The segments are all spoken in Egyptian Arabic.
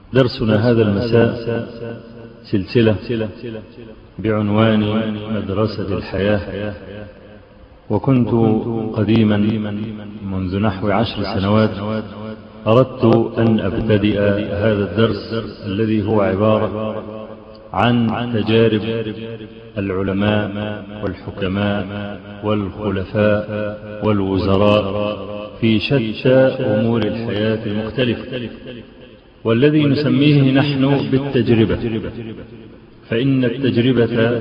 درسنا هذا المساء سلسلة بعنوان مدرسة الحياة وكنت قديما منذ نحو عشر سنوات أردت أن أبتدئ هذا الدرس الذي هو عبارة عن تجارب العلماء والحكماء والخلفاء والوزراء في شتى أمور الحياة المختلفة والذي نسميه نحن بالتجربة فإن التجربة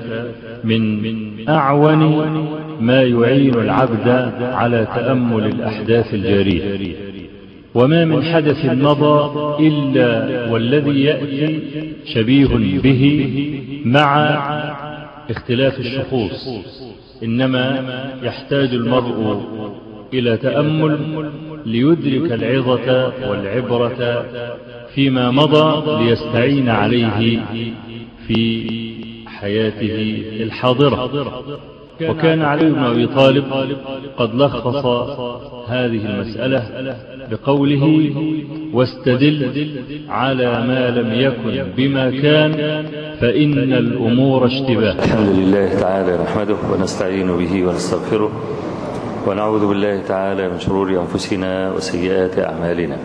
من أعون ما يعين العبد على تأمل الأحداث الجارية وما من حدث مضى إلا والذي يأتي شبيه به مع اختلاف الشخوص إنما يحتاج المرء إلى تأمل ليدرك العظة والعبرة فيما مضى ليستعين عليه في حياته الحاضرة وكان علي بن أبي طالب قد لخص هذه المسألة بقوله واستدل على ما لم يكن بما كان فإن الأمور اشتباه الحمد لله تعالى نحمده ونستعين به ونستغفره ونعوذ بالله تعالى من شرور أنفسنا وسيئات أعمالنا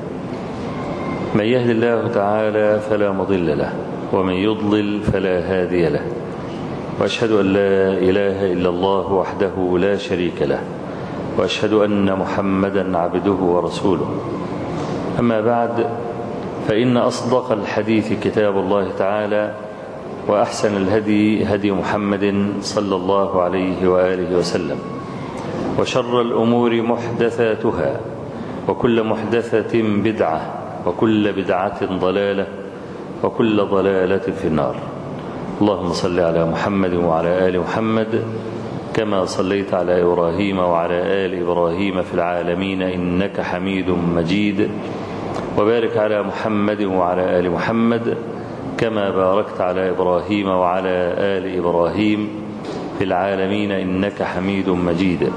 من يهد الله تعالى فلا مضل له ومن يضلل فلا هادي له وأشهد أن لا إله إلا الله وحده لا شريك له وأشهد أن محمدا عبده ورسوله أما بعد فإن أصدق الحديث كتاب الله تعالى وأحسن الهدي هدي محمد صلى الله عليه وآله وسلم وشر الأمور محدثاتها وكل محدثة بدعة وكل بدعة ضلالة وكل ضلالة في النار اللهم صل على محمد وعلى آل محمد كما صليت على إبراهيم وعلى آل إبراهيم في العالمين إنك حميد مجيد وبارك على محمد وعلى آل محمد كما باركت على إبراهيم وعلى آل إبراهيم في العالمين إنك حميد مجيد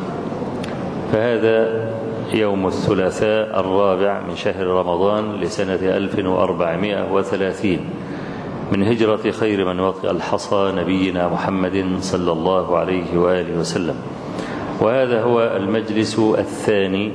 فهذا يوم الثلاثاء الرابع من شهر رمضان لسنة 1430 من هجرة خير من وطئ الحصى نبينا محمد صلى الله عليه وآله وسلم وهذا هو المجلس الثاني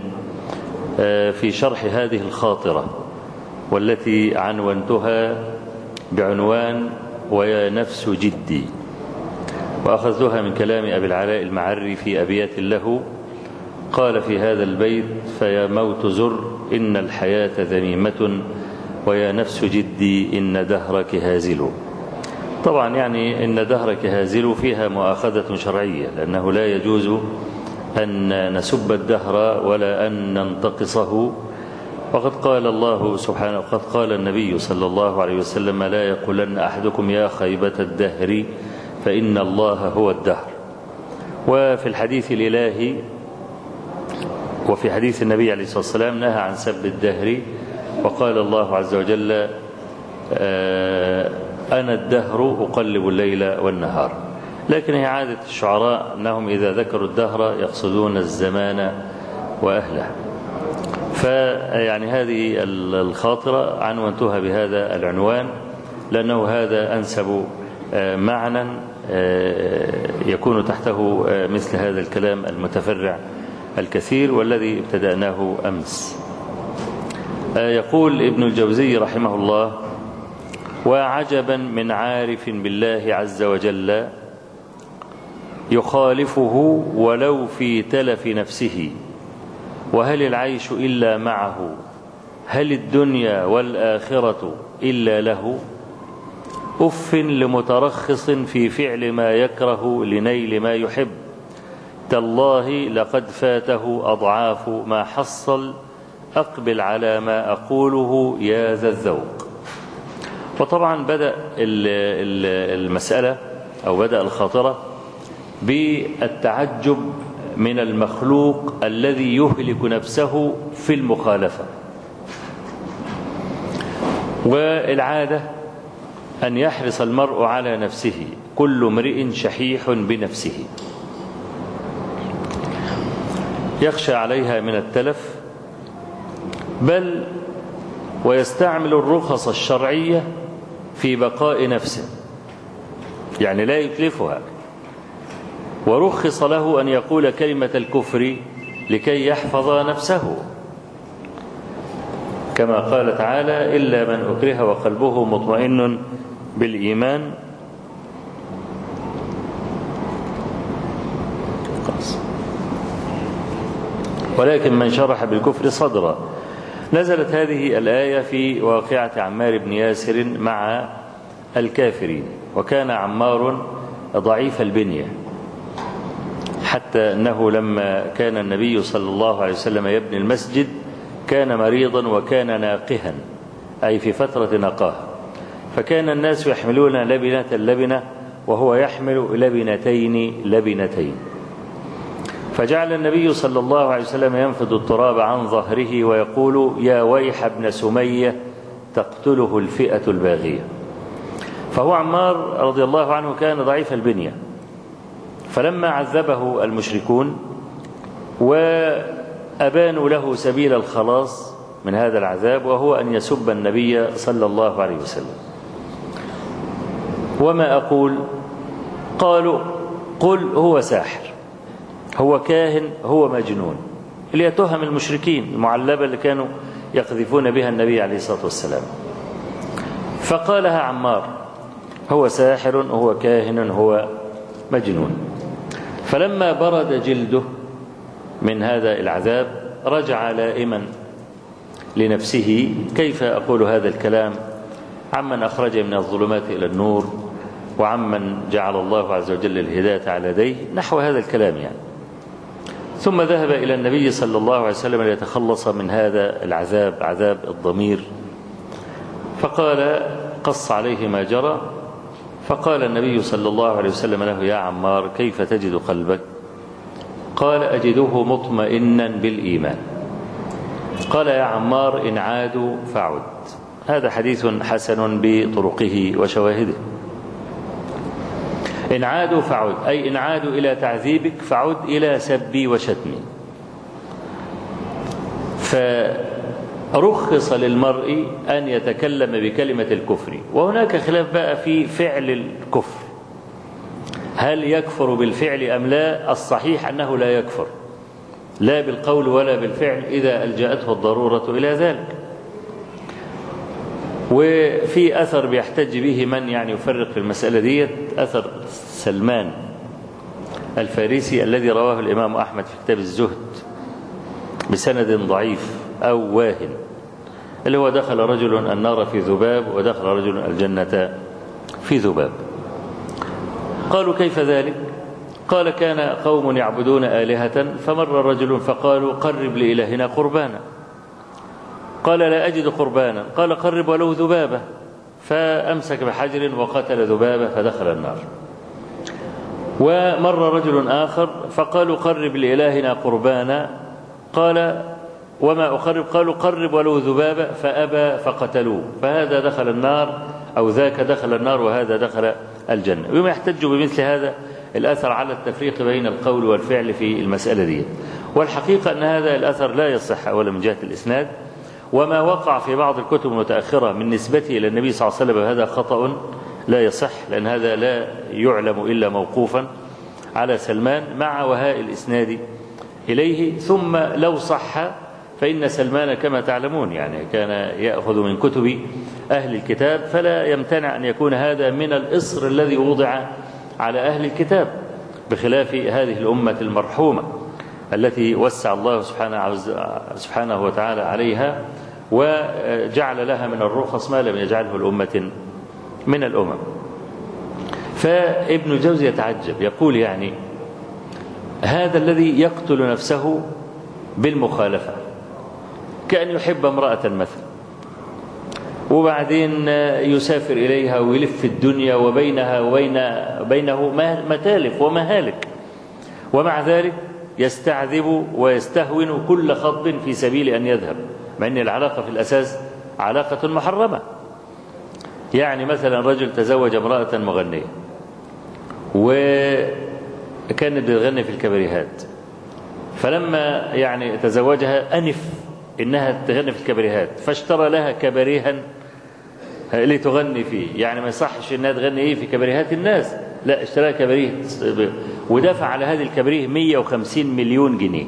في شرح هذه الخاطرة والتي عنونتها بعنوان ويا نفس جدي وأخذتها من كلام أبي العلاء المعري في أبيات له قال في هذا البيت فيا موت زر إن الحياة ذميمة ويا نفس جدي إن دهرك هازل طبعا يعني إن دهرك هازل فيها مؤاخذة شرعية لأنه لا يجوز أن نسب الدهر ولا أن ننتقصه وقد قال الله سبحانه وقد قال النبي صلى الله عليه وسلم لا يقولن أحدكم يا خيبة الدهر فإن الله هو الدهر وفي الحديث الإلهي وفي حديث النبي عليه الصلاة والسلام نهى عن سب الدهر وقال الله عز وجل أنا الدهر أقلب الليل والنهار لكن هي عادة الشعراء أنهم إذا ذكروا الدهر يقصدون الزمان وأهله فيعني هذه الخاطرة عنونتها بهذا العنوان لأنه هذا أنسب معنى يكون تحته مثل هذا الكلام المتفرع الكثير والذي ابتدأناه أمس يقول ابن الجوزي رحمه الله وعجبا من عارف بالله عز وجل يخالفه ولو في تلف نفسه وهل العيش إلا معه هل الدنيا والآخرة إلا له أف لمترخص في فعل ما يكره لنيل ما يحب تالله لقد فاته أضعاف ما حصل أقبل على ما أقوله يا ذا الذوق وطبعا بدأ المسألة أو بدأ الخاطرة بالتعجب من المخلوق الذي يهلك نفسه في المخالفة والعادة أن يحرص المرء على نفسه كل امرئ شحيح بنفسه يخشى عليها من التلف بل ويستعمل الرخص الشرعية في بقاء نفسه يعني لا يتلفها ورخص له أن يقول كلمة الكفر لكي يحفظ نفسه كما قال تعالى إلا من أكره وقلبه مطمئن بالإيمان ولكن من شرح بالكفر صدرا نزلت هذه الآية في واقعة عمار بن ياسر مع الكافرين وكان عمار ضعيف البنية حتى أنه لما كان النبي صلى الله عليه وسلم يبني المسجد كان مريضا وكان ناقها أي في فترة نقاه فكان الناس يحملون لبنة لبنة وهو يحمل لبنتين لبنتين فجعل النبي صلى الله عليه وسلم ينفض التراب عن ظهره ويقول يا ويح ابن سمية تقتله الفئة الباغية فهو عمار رضي الله عنه كان ضعيف البنية فلما عذبه المشركون وأبانوا له سبيل الخلاص من هذا العذاب وهو أن يسب النبي صلى الله عليه وسلم وما أقول قالوا قل هو ساحر هو كاهن هو مجنون اللي هي تهم المشركين المعلبة اللي كانوا يقذفون بها النبي عليه الصلاة والسلام فقالها عمار هو ساحر هو كاهن هو مجنون فلما برد جلده من هذا العذاب رجع لائما لنفسه كيف أقول هذا الكلام عمن أخرج من الظلمات إلى النور وعمن جعل الله عز وجل الهداية على يديه نحو هذا الكلام يعني ثم ذهب إلى النبي صلى الله عليه وسلم ليتخلص من هذا العذاب عذاب الضمير فقال قص عليه ما جرى فقال النبي صلى الله عليه وسلم له يا عمار كيف تجد قلبك قال أجده مطمئنا بالإيمان قال يا عمار إن عادوا فعد هذا حديث حسن بطرقه وشواهده إن عادوا فعد أي إن عادوا إلى تعذيبك فعد إلى سبي وشتمي فرخص للمرء أن يتكلم بكلمة الكفر وهناك خلاف بقى في فعل الكفر هل يكفر بالفعل أم لا الصحيح أنه لا يكفر لا بالقول ولا بالفعل إذا ألجأته الضرورة إلى ذلك وفي أثر بيحتج به من يعني يفرق في المسألة دي أثر سلمان الفارسي الذي رواه الإمام أحمد في كتاب الزهد بسند ضعيف أو واهن اللي هو دخل رجل النار في ذباب ودخل رجل الجنة في ذباب قالوا كيف ذلك قال كان قوم يعبدون آلهة فمر رجل فقالوا قرب لإلهنا قربانا قال لا أجد قربانا قال قرب ولو ذبابة فأمسك بحجر وقتل ذبابة فدخل النار ومر رجل آخر فقالوا قرب لإلهنا قربانا قال وما أقرب قالوا قرب ولو ذبابة فأبى فقتلوه فهذا دخل النار أو ذاك دخل النار وهذا دخل الجنة وما يحتج بمثل هذا الأثر على التفريق بين القول والفعل في المسألة دي والحقيقة أن هذا الأثر لا يصح أولا من جهة الإسناد وما وقع في بعض الكتب المتأخرة من نسبته إلى النبي صلى الله عليه وسلم هذا خطأ لا يصح لأن هذا لا يعلم إلا موقوفا على سلمان مع وهاء الإسناد إليه ثم لو صح فإن سلمان كما تعلمون يعني كان يأخذ من كتب أهل الكتاب فلا يمتنع أن يكون هذا من الإصر الذي وضع على أهل الكتاب بخلاف هذه الأمة المرحومة التي وسع الله سبحانه, سبحانه وتعالى عليها وجعل لها من الرخص ما لم يجعله الأمة من الأمم فابن جوزي يتعجب يقول يعني هذا الذي يقتل نفسه بالمخالفة كأن يحب امرأة مثلا وبعدين يسافر إليها ويلف الدنيا وبينها وبين بينه متالف ومهالك ومع ذلك يستعذب ويستهون كل خط في سبيل أن يذهب مع أن العلاقة في الأساس علاقة محرمة يعني مثلا رجل تزوج امرأة مغنية وكانت بتغني في الكباريهات فلما يعني تزوجها أنف إنها تغني في الكباريهات فاشترى لها كباريها لتغني فيه يعني ما يصحش إنها تغني إيه في كباريهات الناس لا اشترى كباريه ودفع على هذه الكباريه 150 مليون جنيه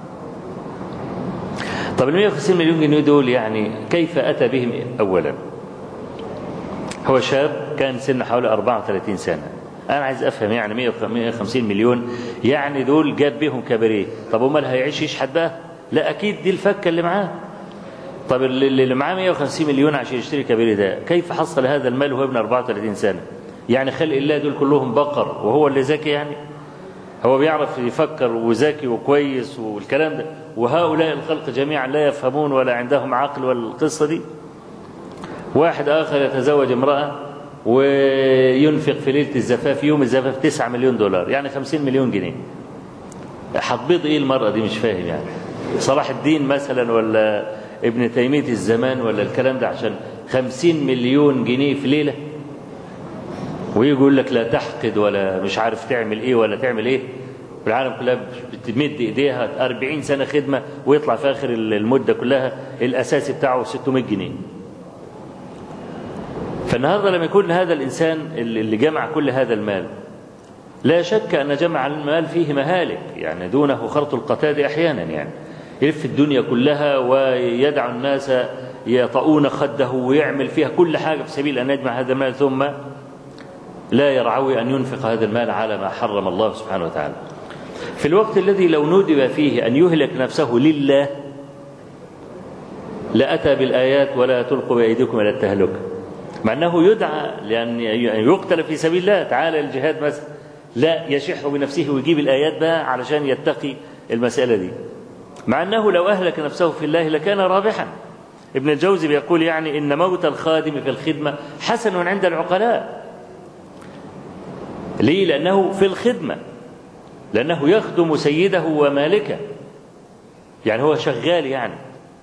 طب ال 150 مليون جنيه دول يعني كيف أتى بهم أولا هو شاب كان سنه حوالي 34 سنة أنا عايز أفهم يعني 150 مليون يعني دول جاب بيهم كباريه طب أمال هيعيش يشحت بقى لا أكيد دي الفكة اللي معاه طب اللي معاه 150 مليون عشان يشتري كباريه ده كيف حصل هذا المال وهو ابن 34 سنة يعني خلق الله دول كلهم بقر وهو اللي ذكي يعني هو بيعرف يفكر وذكي وكويس والكلام ده وهؤلاء الخلق جميعا لا يفهمون ولا عندهم عقل والقصة دي واحد آخر يتزوج امرأة وينفق في ليلة الزفاف يوم الزفاف 9 مليون دولار يعني 50 مليون جنيه هتبيض ايه المرأة دي مش فاهم يعني صلاح الدين مثلا ولا ابن تيمية الزمان ولا الكلام ده عشان 50 مليون جنيه في ليلة ويجي يقول لك لا تحقد ولا مش عارف تعمل ايه ولا تعمل ايه والعالم كلها بتمد ايديها 40 سنه خدمه ويطلع في اخر المده كلها الاساسي بتاعه 600 جنيه. فالنهارده لما يكون هذا الانسان اللي جمع كل هذا المال لا شك ان جمع المال فيه مهالك يعني دونه خرط القتاد احيانا يعني يلف الدنيا كلها ويدع الناس يطؤون خده ويعمل فيها كل حاجه في سبيل ان يجمع هذا المال ثم لا يرعوي أن ينفق هذا المال على ما حرم الله سبحانه وتعالى في الوقت الذي لو ندب فيه أن يهلك نفسه لله لأتى بالآيات ولا تلقوا بأيديكم إلى التهلكة مع أنه يدعى لأن يقتل في سبيل الله تعالى الجهاد مثلا لا يشح بنفسه ويجيب الآيات بقى علشان يتقي المسألة دي مع أنه لو أهلك نفسه في الله لكان رابحا ابن الجوزي بيقول يعني إن موت الخادم في الخدمة حسن عند العقلاء ليه لأنه في الخدمة لأنه يخدم سيده ومالكه يعني هو شغال يعني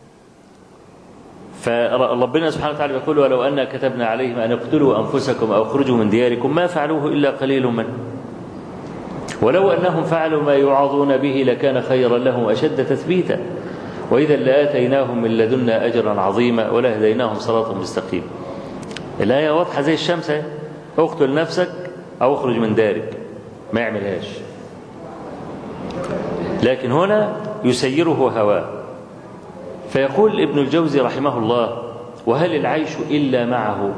فربنا سبحانه وتعالى يقول ولو أن كتبنا عليهم أن اقتلوا أنفسكم أو اخرجوا من دياركم ما فعلوه إلا قليل منهم ولو أنهم فعلوا ما يوعظون به لكان خيرا لهم أشد تثبيتا وإذا لآتيناهم من لدنا أجرا عظيما ولهديناهم صراطا مستقيما الآية واضحة زي الشمس اقتل نفسك أو اخرج من دارك ما يعملهاش لكن هنا يسيره هواه فيقول ابن الجوزي رحمه الله وهل العيش إلا معه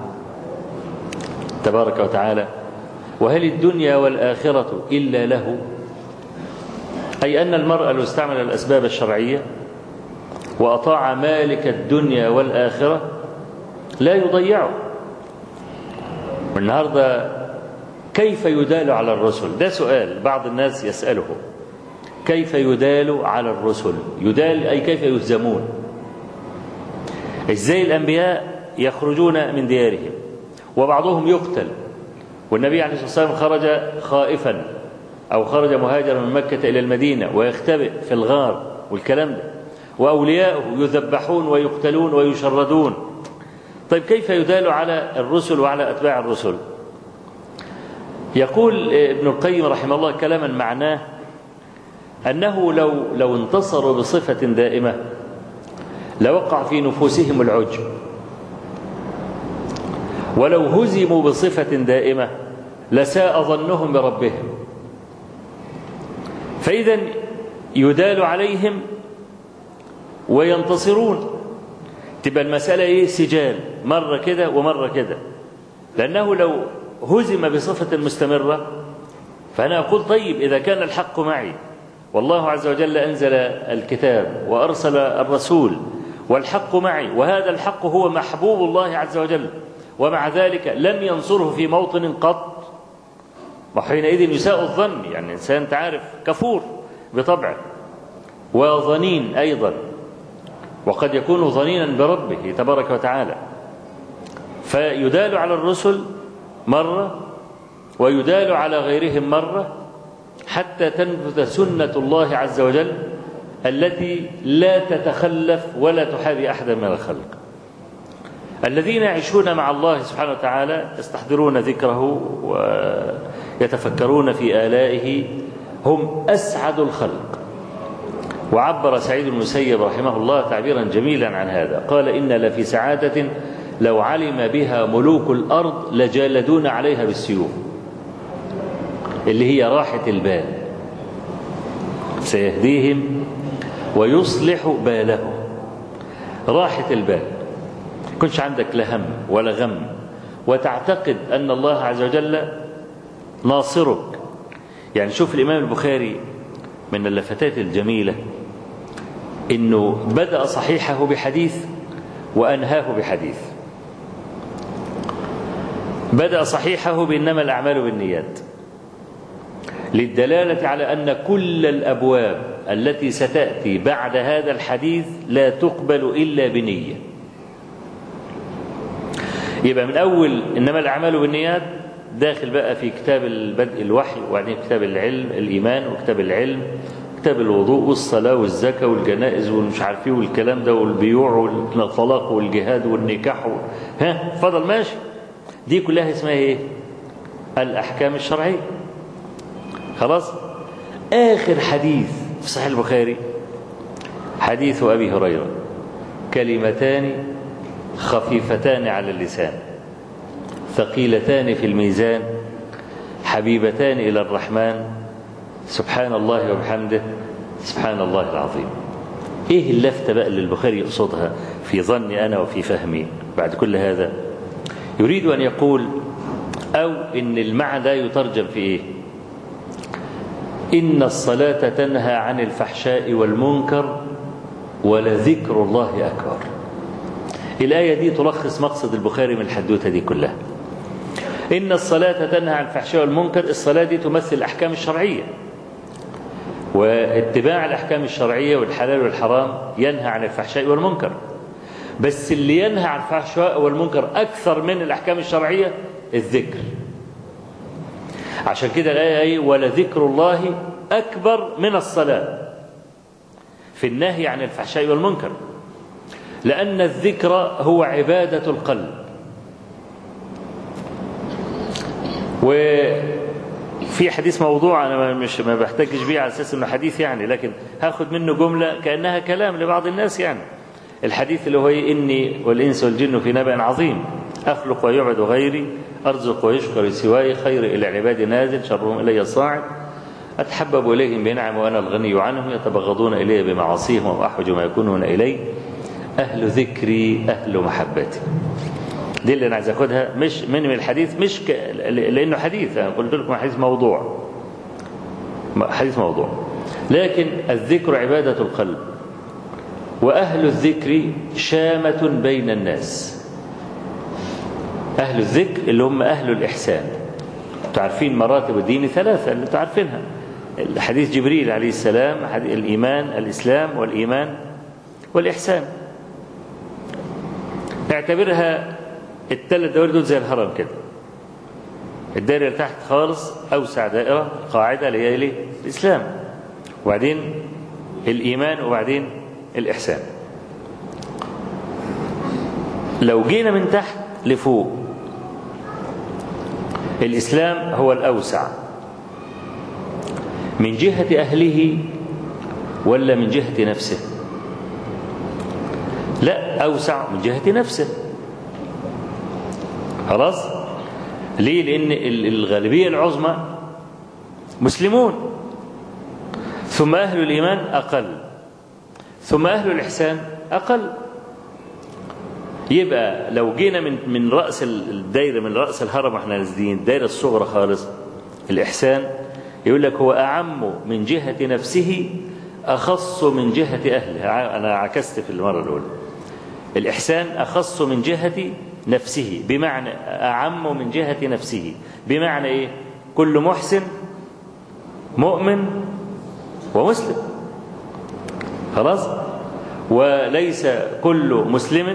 تبارك وتعالى وهل الدنيا والآخرة إلا له أي أن المرء لو استعمل الأسباب الشرعية وأطاع مالك الدنيا والآخرة لا يضيعه والنهارده كيف يدال على الرسل ده سؤال بعض الناس يسأله كيف يدال على الرسل يدال أي كيف يهزمون ازاي الأنبياء يخرجون من ديارهم وبعضهم يقتل والنبي عليه الصلاة والسلام خرج خائفا أو خرج مهاجرا من مكة إلى المدينة ويختبئ في الغار والكلام ده وأولياؤه يذبحون ويقتلون ويشردون طيب كيف يدال على الرسل وعلى أتباع الرسل يقول ابن القيم رحمه الله كلاما معناه أنه لو لو انتصروا بصفة دائمة لوقع في نفوسهم العجب ولو هزموا بصفة دائمة لساء ظنهم بربهم فإذا يدال عليهم وينتصرون تبقى المسألة إيه سجال مرة كده ومرة كده لأنه لو هزم بصفة مستمرة فأنا أقول طيب إذا كان الحق معي والله عز وجل أنزل الكتاب وأرسل الرسول والحق معي وهذا الحق هو محبوب الله عز وجل ومع ذلك لم ينصره في موطن قط وحينئذ يساء الظن يعني إنسان تعرف كفور بطبعه وظنين أيضا وقد يكون ظنينا بربه تبارك وتعالى فيدال على الرسل مرة ويدال على غيرهم مرة حتى تنفذ سنة الله عز وجل التي لا تتخلف ولا تحابي أحدا من الخلق الذين يعيشون مع الله سبحانه وتعالى يستحضرون ذكره ويتفكرون في آلائه هم أسعد الخلق وعبر سعيد المسيب رحمه الله تعبيرا جميلا عن هذا قال إن لفي سعادة لو علم بها ملوك الأرض لجالدون عليها بالسيوف اللي هي راحة البال سيهديهم ويصلح بالهم راحة البال كنش عندك لا هم ولا غم وتعتقد أن الله عز وجل ناصرك يعني شوف الإمام البخاري من اللفتات الجميلة إنه بدأ صحيحه بحديث وأنهاه بحديث بدأ صحيحه بإنما الأعمال بالنيات للدلالة على أن كل الأبواب التي ستأتي بعد هذا الحديث لا تقبل إلا بنية يبقى من أول إنما الأعمال بالنيات داخل بقى في كتاب البدء الوحي وبعدين كتاب العلم الإيمان وكتاب العلم كتاب الوضوء والصلاة والزكاة والجنائز والمش عارف ايه والكلام ده والبيوع والطلاق والجهاد والنكاح و... ها فضل ماشي دي كلها اسمها ايه الأحكام الشرعية خلاص آخر حديث في صحيح البخاري حديث أبي هريرة كلمتان خفيفتان على اللسان ثقيلتان في الميزان حبيبتان إلى الرحمن سبحان الله وبحمده سبحان الله العظيم ايه اللفتة بقى اللي البخاري يقصدها في ظني أنا وفي فهمي بعد كل هذا يريد أن يقول أو إن المعنى يترجم في إيه إن الصلاة تنهى عن الفحشاء والمنكر ولذكر الله أكبر الآية دي تلخص مقصد البخاري من الحدوتة دي كلها إن الصلاة تنهى عن الفحشاء والمنكر الصلاة دي تمثل الأحكام الشرعية واتباع الأحكام الشرعية والحلال والحرام ينهى عن الفحشاء والمنكر بس اللي ينهى عن الفحشاء والمنكر أكثر من الأحكام الشرعية الذكر عشان كده الآية أي ولذكر الله أكبر من الصلاة في النهي عن الفحشاء والمنكر لأن الذكر هو عبادة القلب وفي حديث موضوع أنا مش ما بحتاجش بيه على أساس إنه حديث يعني لكن هاخد منه جملة كأنها كلام لبعض الناس يعني الحديث اللي هو إني والإنس والجن في نبأ عظيم أخلق ويعبد غيري أرزق ويشكر سواي خير إلى عبادي نازل شرهم إلي صاعد أتحبب إليهم بنعم وأنا الغني عنهم يتبغضون إلي بمعاصيهم وأحوج ما يكونون إلي أهل ذكري أهل محبتي دي اللي أنا عايز أخدها مش من من الحديث مش ك... لأنه حديث أنا قلت لكم حديث موضوع حديث موضوع لكن الذكر عبادة القلب وأهل الذكر شامة بين الناس أهل الذكر اللي هم أهل الإحسان تعرفين مراتب الدين ثلاثة اللي تعرفينها حديث جبريل عليه السلام الإيمان الإسلام والإيمان والإحسان اعتبرها الثلاث دوائر دول زي الهرم كده الدائرة اللي تحت خالص أوسع دائرة قاعدة اللي هي ليه؟ الإسلام وبعدين الإيمان وبعدين الإحسان لو جينا من تحت لفوق الإسلام هو الأوسع من جهة أهله ولا من جهة نفسه لا أوسع من جهة نفسه خلاص ليه لأن الغالبية العظمى مسلمون ثم أهل الإيمان أقل ثم أهل الإحسان أقل يبقى لو جينا من من رأس الدايرة من رأس الهرم احنا نازلين الدايرة الصغرى خالص الإحسان يقول لك هو أعم من جهة نفسه أخص من جهة أهله أنا عكست في المرة الأولى الإحسان أخص من جهة نفسه بمعنى أعم من جهة نفسه بمعنى إيه كل محسن مؤمن ومسلم خلاص وليس كل مسلم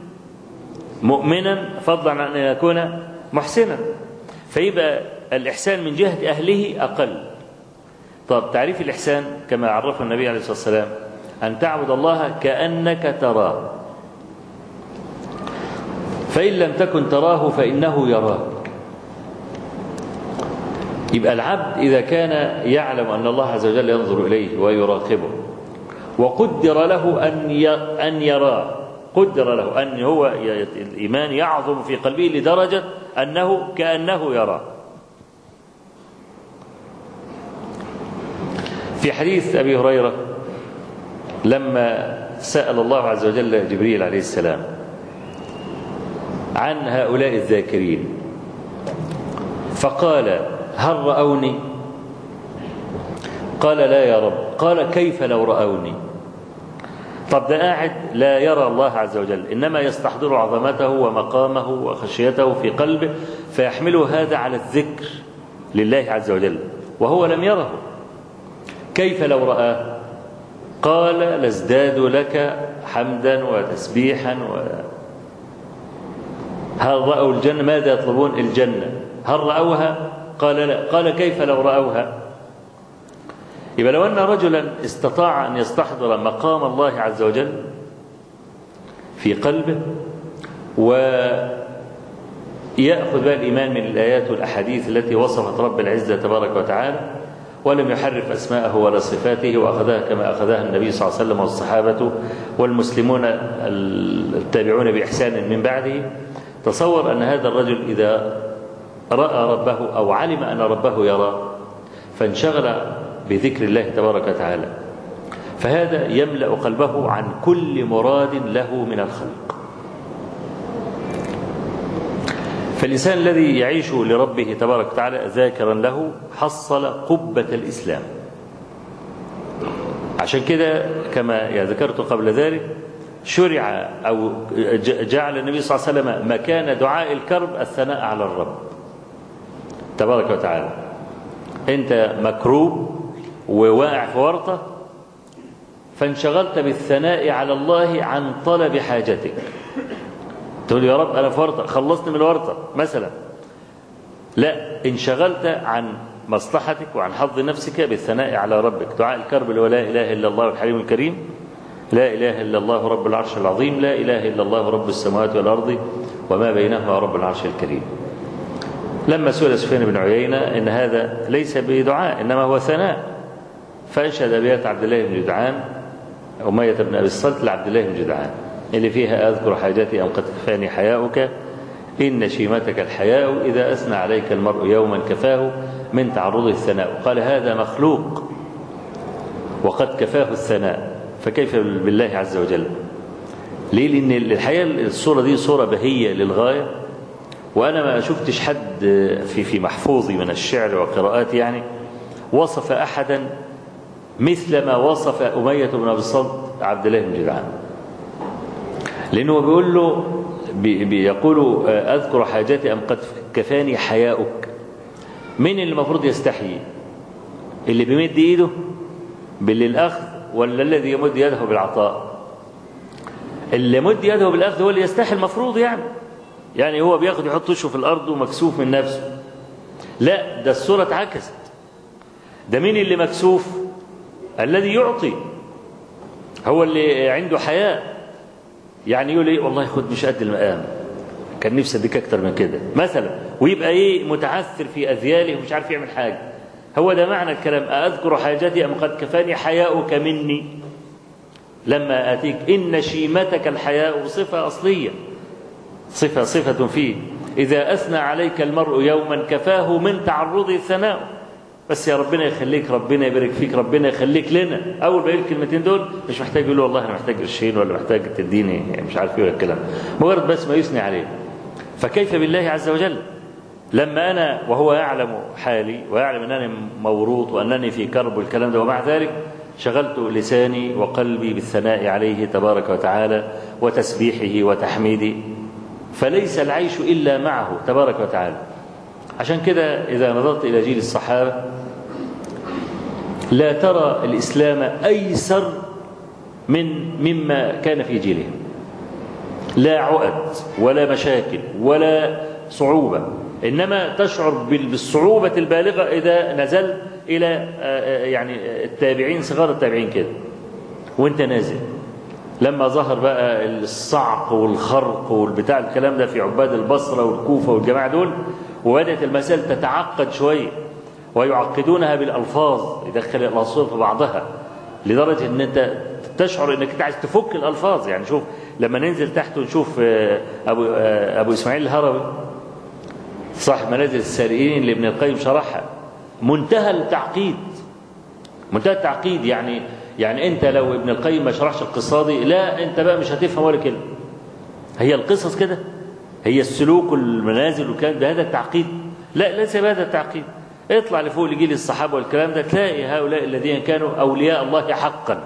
مؤمنا فضلا عن أن يكون محسنا فيبقى الإحسان من جهة أهله أقل طب تعريف الإحسان كما عرفه النبي عليه الصلاة والسلام أن تعبد الله كأنك تراه فإن لم تكن تراه فإنه يراك يبقى العبد إذا كان يعلم أن الله عز وجل ينظر إليه ويراقبه وقدر له أن أن يراه قدر له أن هو الإيمان يعظم في قلبه لدرجة أنه كأنه يراه في حديث أبي هريرة لما سأل الله عز وجل جبريل عليه السلام عن هؤلاء الذاكرين فقال هل رأوني قال لا يا رب قال كيف لو رأوني طب ده قاعد لا يرى الله عز وجل إنما يستحضر عظمته ومقامه وخشيته في قلبه فيحمله هذا على الذكر لله عز وجل وهو لم يره كيف لو رآه قال لازداد لك حمدا وتسبيحا و هل رأوا الجنة ماذا يطلبون الجنة هل رأوها قال لا قال كيف لو رأوها يبقى لو أن رجلا استطاع أن يستحضر مقام الله عز وجل في قلبه ويأخذ بقى الإيمان من الآيات والأحاديث التي وصفت رب العزة تبارك وتعالى ولم يحرف أسماءه ولا صفاته وأخذها كما أخذها النبي صلى الله عليه وسلم والصحابة والمسلمون التابعون بإحسان من بعده تصور أن هذا الرجل إذا رأى ربه أو علم أن ربه يرى فانشغل بذكر الله تبارك وتعالى فهذا يملأ قلبه عن كل مراد له من الخلق فالإنسان الذي يعيش لربه تبارك وتعالى ذاكرا له حصل قبة الإسلام عشان كده كما ذكرت قبل ذلك شرع أو جعل النبي صلى الله عليه وسلم مكان دعاء الكرب الثناء على الرب تبارك وتعالى أنت مكروب وواقع في ورطة فانشغلت بالثناء على الله عن طلب حاجتك تقول يا رب أنا في ورطة خلصني من الورطة مثلا لا انشغلت عن مصلحتك وعن حظ نفسك بالثناء على ربك دعاء الكرب اللي هو لا إله إلا الله الحليم الكريم لا إله إلا الله رب العرش العظيم لا إله إلا الله رب السماوات والأرض وما بينهما رب العرش الكريم لما سئل سفيان بن عيينة إن هذا ليس بدعاء إنما هو ثناء فأنشد أبيات عبد الله بن جدعان أمية بن أبي الصلت لعبد الله بن جدعان اللي فيها أذكر حاجتي أم قد كفاني حياؤك إن شيمتك الحياء إذا أثنى عليك المرء يوما كفاه من تعرض الثناء قال هذا مخلوق وقد كفاه الثناء فكيف بالله عز وجل ليه لأن الحقيقة الصورة دي صورة بهية للغاية وأنا ما شفتش حد في في محفوظي من الشعر وقراءات يعني وصف أحدا مثل ما وصف أمية بن أبي الصلت عبد الله بن جدعان لأنه بيقول له بيقول أذكر حاجتي أم قد كفاني حياؤك مين اللي المفروض يستحيي اللي بيمد إيده بالأخذ ولا الذي يمد يده بالعطاء اللي يمد يده بالأخذ هو اللي يستحي المفروض يعني يعني هو بياخد يحط وشه في الأرض ومكسوف من نفسه لا ده الصورة اتعكست ده مين اللي مكسوف الذي يعطي هو اللي عنده حياء يعني يقول ايه والله خد مش قد المقام كان نفسي اديك اكتر من كده مثلا ويبقى ايه متعثر في اذياله ومش عارف يعمل حاجه هو ده معنى الكلام أذكر حاجتي أم قد كفاني حياؤك مني لما آتيك إن شيمتك الحياء صفة أصلية صفة صفة فيه إذا أثنى عليك المرء يوما كفاه من تعرض الثناء بس يا ربنا يخليك ربنا يبارك فيك ربنا يخليك لنا اول ما يقول الكلمتين دول مش محتاج يقول والله انا محتاج قرشين ولا محتاج تديني يعني مش عارف ايه ولا الكلام مجرد بس ما يثني عليه فكيف بالله عز وجل لما انا وهو يعلم حالي ويعلم انني موروط وانني في كرب والكلام ده ومع ذلك شغلت لساني وقلبي بالثناء عليه تبارك وتعالى وتسبيحه وتحميده فليس العيش الا معه تبارك وتعالى عشان كده إذا نظرت إلى جيل الصحابة لا ترى الإسلام أيسر من مما كان في جيلهم لا عقد ولا مشاكل ولا صعوبة إنما تشعر بالصعوبة البالغة إذا نزل إلى يعني التابعين صغار التابعين كده وانت نازل لما ظهر بقى الصعق والخرق والبتاع الكلام ده في عباد البصرة والكوفة والجماعة دول وبدأت المسائل تتعقد شوية ويعقدونها بالألفاظ يدخل الألفاظ في بعضها لدرجة أن أنت تشعر انك انت عايز تفك الالفاظ يعني شوف لما ننزل تحت ونشوف ابو ابو اسماعيل الهروي صاحب منازل السارقين اللي ابن القيم شرحها منتهى التعقيد منتهى التعقيد يعني يعني انت لو ابن القيم ما شرحش القصه دي لا انت بقى مش هتفهم ولا كلمه هي القصص كده هي السلوك والمنازل والكلام ده هذا التعقيد لا ليس بهذا التعقيد اطلع لفوق لجيل الصحابه والكلام ده تلاقي هؤلاء الذين كانوا اولياء الله حقا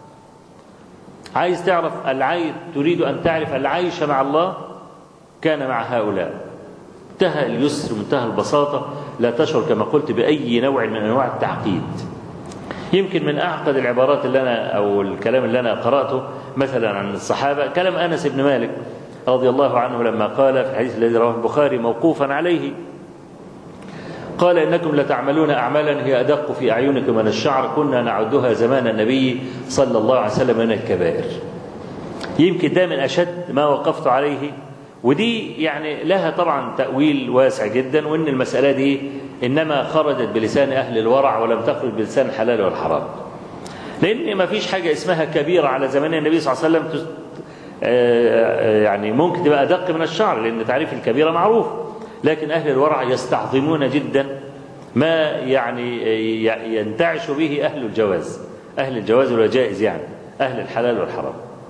عايز تعرف العي تريد ان تعرف العيش مع الله كان مع هؤلاء منتهى اليسر منتهى البساطه لا تشعر كما قلت باي نوع من انواع التعقيد يمكن من اعقد العبارات اللي انا او الكلام اللي انا قراته مثلا عن الصحابه كلام انس بن مالك رضي الله عنه لما قال في الحديث الذي رواه البخاري موقوفا عليه قال انكم لتعملون اعمالا هي ادق في اعينكم من الشعر كنا نعدها زمان النبي صلى الله عليه وسلم من الكبائر يمكن ده من اشد ما وقفت عليه ودي يعني لها طبعا تاويل واسع جدا وان المساله دي انما خرجت بلسان اهل الورع ولم تخرج بلسان الحلال والحرام لان ما فيش حاجه اسمها كبيره على زمان النبي صلى الله عليه وسلم يعني ممكن تبقى ادق من الشعر لان تعريف الكبيره معروف لكن اهل الورع يستعظمون جدا ما يعني ينتعش به اهل الجواز اهل الجواز والجائز يعني اهل الحلال والحرام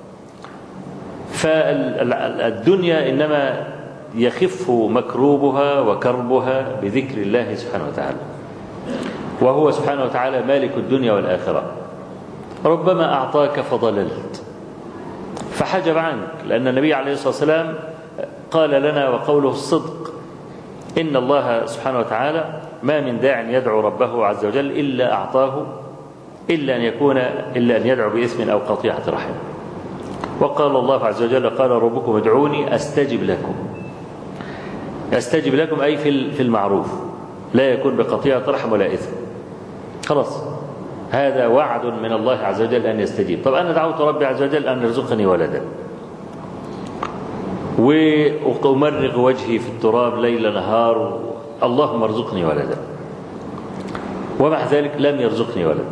فالدنيا انما يخف مكروبها وكربها بذكر الله سبحانه وتعالى وهو سبحانه وتعالى مالك الدنيا والاخره ربما اعطاك فضللت فحجب عنك لان النبي عليه الصلاه والسلام قال لنا وقوله الصدق ان الله سبحانه وتعالى ما من داع يدعو ربه عز وجل الا اعطاه الا ان يكون الا ان يدعو باثم او قطيعه رحم وقال الله عز وجل قال ربكم ادعوني استجب لكم استجب لكم اي في في المعروف لا يكون بقطيعه رحم ولا اثم خلاص هذا وعد من الله عز وجل ان يستجيب طب انا دعوت ربي عز وجل ان يرزقني ولدا وأمرغ وجهي في التراب ليل نهار اللهم ارزقني ولدا ومع ذلك لم يرزقني ولدا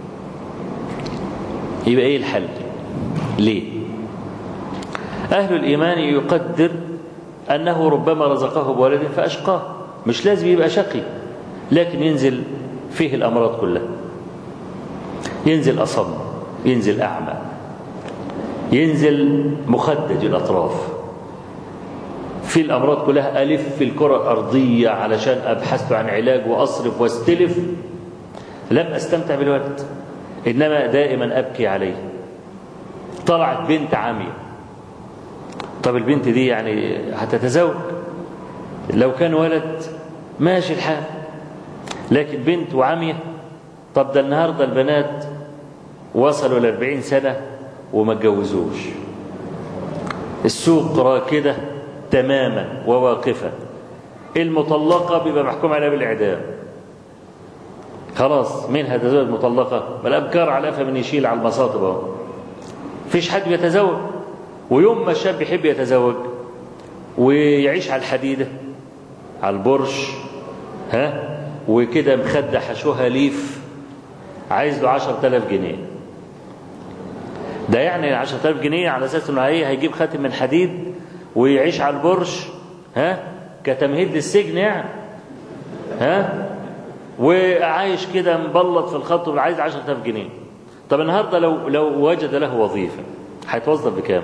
يبقى ايه الحل ليه اهل الايمان يقدر انه ربما رزقه بولد فاشقاه مش لازم يبقى شقي لكن ينزل فيه الامراض كلها ينزل اصم ينزل اعمى ينزل مخدج الاطراف في الأمراض كلها ألف في الكرة الأرضية علشان أبحث عن علاج وأصرف واستلف لم أستمتع بالولد إنما دائما أبكي عليه طلعت بنت عامية طب البنت دي يعني هتتزوج لو كان ولد ماشي الحال لكن بنت وعامية طب ده النهاردة البنات وصلوا لأربعين سنة وما اتجوزوش السوق راكده تماما وواقفة المطلقة بيبقى محكوم عليها بالإعدام خلاص مين هتزوج مطلقة الأبكار على أفا من يشيل على المصاطب اهو فيش حد بيتزوج ويوم ما الشاب يحب يتزوج ويعيش على الحديدة على البرش ها وكده مخدة حشوها ليف عايز له 10000 جنيه ده يعني 10000 جنيه على اساس انه هي هيجيب خاتم من حديد ويعيش على البرش ها كتمهيد للسجن يعني ها وعايش كده مبلط في الخط وعايز 10000 جنيه طب النهارده لو لو وجد له وظيفه هيتوظف بكام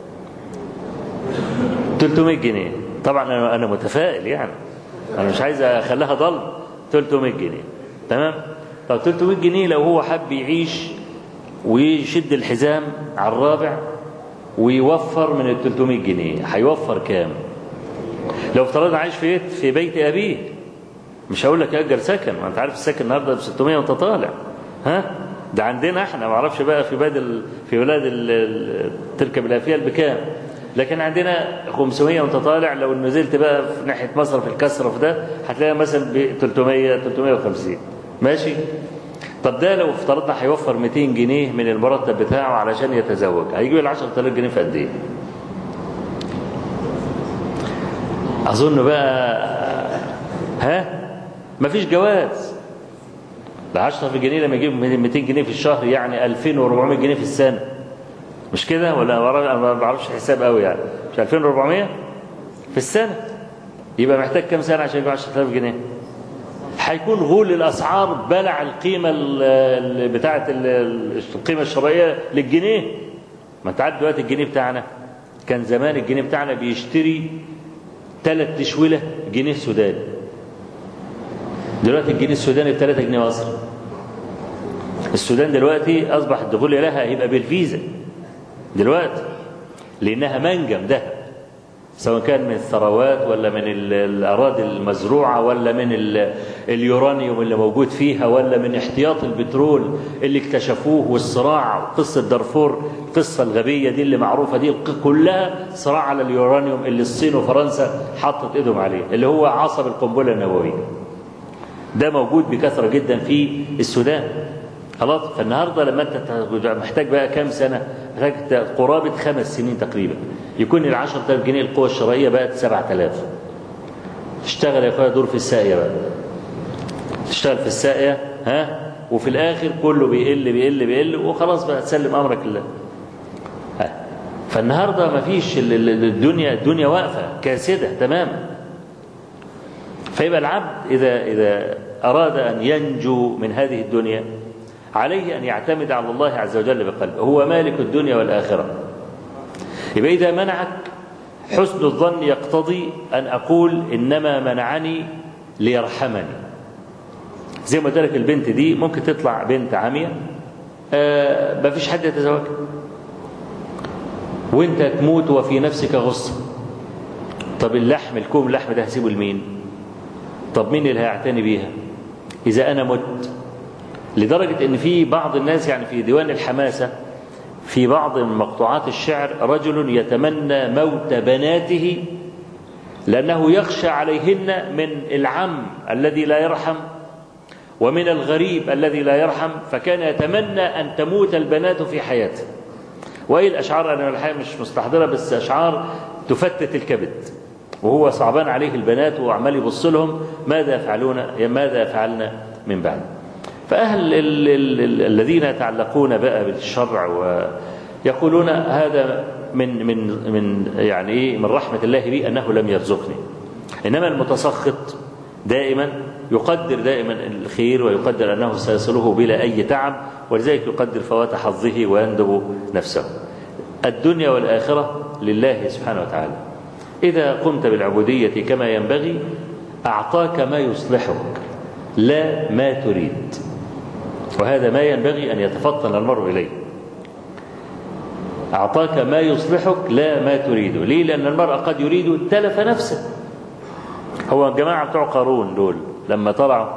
300 جنيه طبعا انا انا متفائل يعني انا مش عايز اخليها ضل 300 جنيه تمام طب 300 جنيه لو هو حب يعيش ويشد الحزام على الرابع ويوفر من ال 300 جنيه هيوفر كام لو افترضنا عايش في بيت في بيت ابيه مش هقول لك اجر سكن ما انت عارف السكن النهارده ب 600 وانت طالع ها ده عندنا احنا ما اعرفش بقى في بلاد ال... في بلاد ال... تركب الافيال بكام لكن عندنا 500 وانت طالع لو نزلت بقى في ناحيه مصر في الكسرف ده هتلاقي مثلا ب 300 350 ماشي طب ده لو افترضنا هيوفر 200 جنيه من المرتب بتاعه علشان يتزوج هيجيب ال 10000 جنيه في قد ايه؟ اظن بقى ها مفيش جواز ال 10000 جنيه لما يجيب 200 جنيه في الشهر يعني 2400 جنيه في السنه مش كده ولا انا ما بعرفش حساب قوي يعني مش 2400 في السنه يبقى محتاج كام سنه عشان يجيب 10000 جنيه هيكون غول الاسعار بلع القيمه بتاعه القيمه الشرائيه للجنيه ما انت عارف دلوقتي الجنيه بتاعنا كان زمان الجنيه بتاعنا بيشتري ثلاث تشويله جنيه سوداني دلوقتي الجنيه السوداني ب 3 جنيه مصري السودان دلوقتي اصبح الدخول لها هيبقى بالفيزا دلوقتي لانها منجم ذهب سواء كان من الثروات ولا من الاراضي المزروعه ولا من اليورانيوم اللي موجود فيها ولا من احتياط البترول اللي اكتشفوه والصراع قصه دارفور القصه الغبيه دي اللي معروفه دي كلها صراع على اليورانيوم اللي الصين وفرنسا حطت ايدهم عليه اللي هو عصب القنبله النوويه ده موجود بكثره جدا في السودان خلاص فالنهارده لما انت محتاج بقى كام سنه محتاج قرابه خمس سنين تقريبا يكون ال 10000 جنيه القوه الشرائيه بقت 7000 تشتغل يا اخويا دور في الساقيه بقى تشتغل في الساقيه ها وفي الاخر كله بيقل بيقل بيقل وخلاص بقى تسلم امرك لله فالنهارده ما فيش الدنيا الدنيا واقفه كاسده تماما فيبقى العبد اذا اذا اراد ان ينجو من هذه الدنيا عليه أن يعتمد على الله عز وجل بقلبه هو مالك الدنيا والآخرة يبقى إذا منعك حسن الظن يقتضي أن أقول إنما منعني ليرحمني زي ما قلت لك البنت دي ممكن تطلع بنت عامية آه ما فيش حد يتزوجها وانت تموت وفي نفسك غصة طب اللحم الكوم اللحم ده هسيبه لمين طب مين اللي هيعتني بيها إذا أنا مت لدرجة أن في بعض الناس يعني في ديوان الحماسة في بعض من مقطوعات الشعر رجل يتمنى موت بناته لأنه يخشى عليهن من العم الذي لا يرحم ومن الغريب الذي لا يرحم فكان يتمنى أن تموت البنات في حياته وإيه الأشعار أنا الحقيقة مش مستحضرة بس أشعار تفتت الكبد وهو صعبان عليه البنات وعمال يبص لهم ماذا يفعلون ماذا يفعلن من بعد فأهل ال ال ال الذين يتعلقون بقى بالشرع ويقولون هذا من من من يعني ايه من رحمة الله بي أنه لم يرزقني إنما المتسخط دائما يقدر دائما الخير ويقدر أنه سيصله بلا أي تعب ولذلك يقدر فوات حظه ويندب نفسه الدنيا والآخرة لله سبحانه وتعالى إذا قمت بالعبودية كما ينبغي أعطاك ما يصلحك لا ما تريد وهذا ما ينبغي أن يتفطن المرء إليه أعطاك ما يصلحك لا ما تريده ليه لأن المرء قد يريد تلف نفسه هو الجماعة بتوع قارون دول لما طلعوا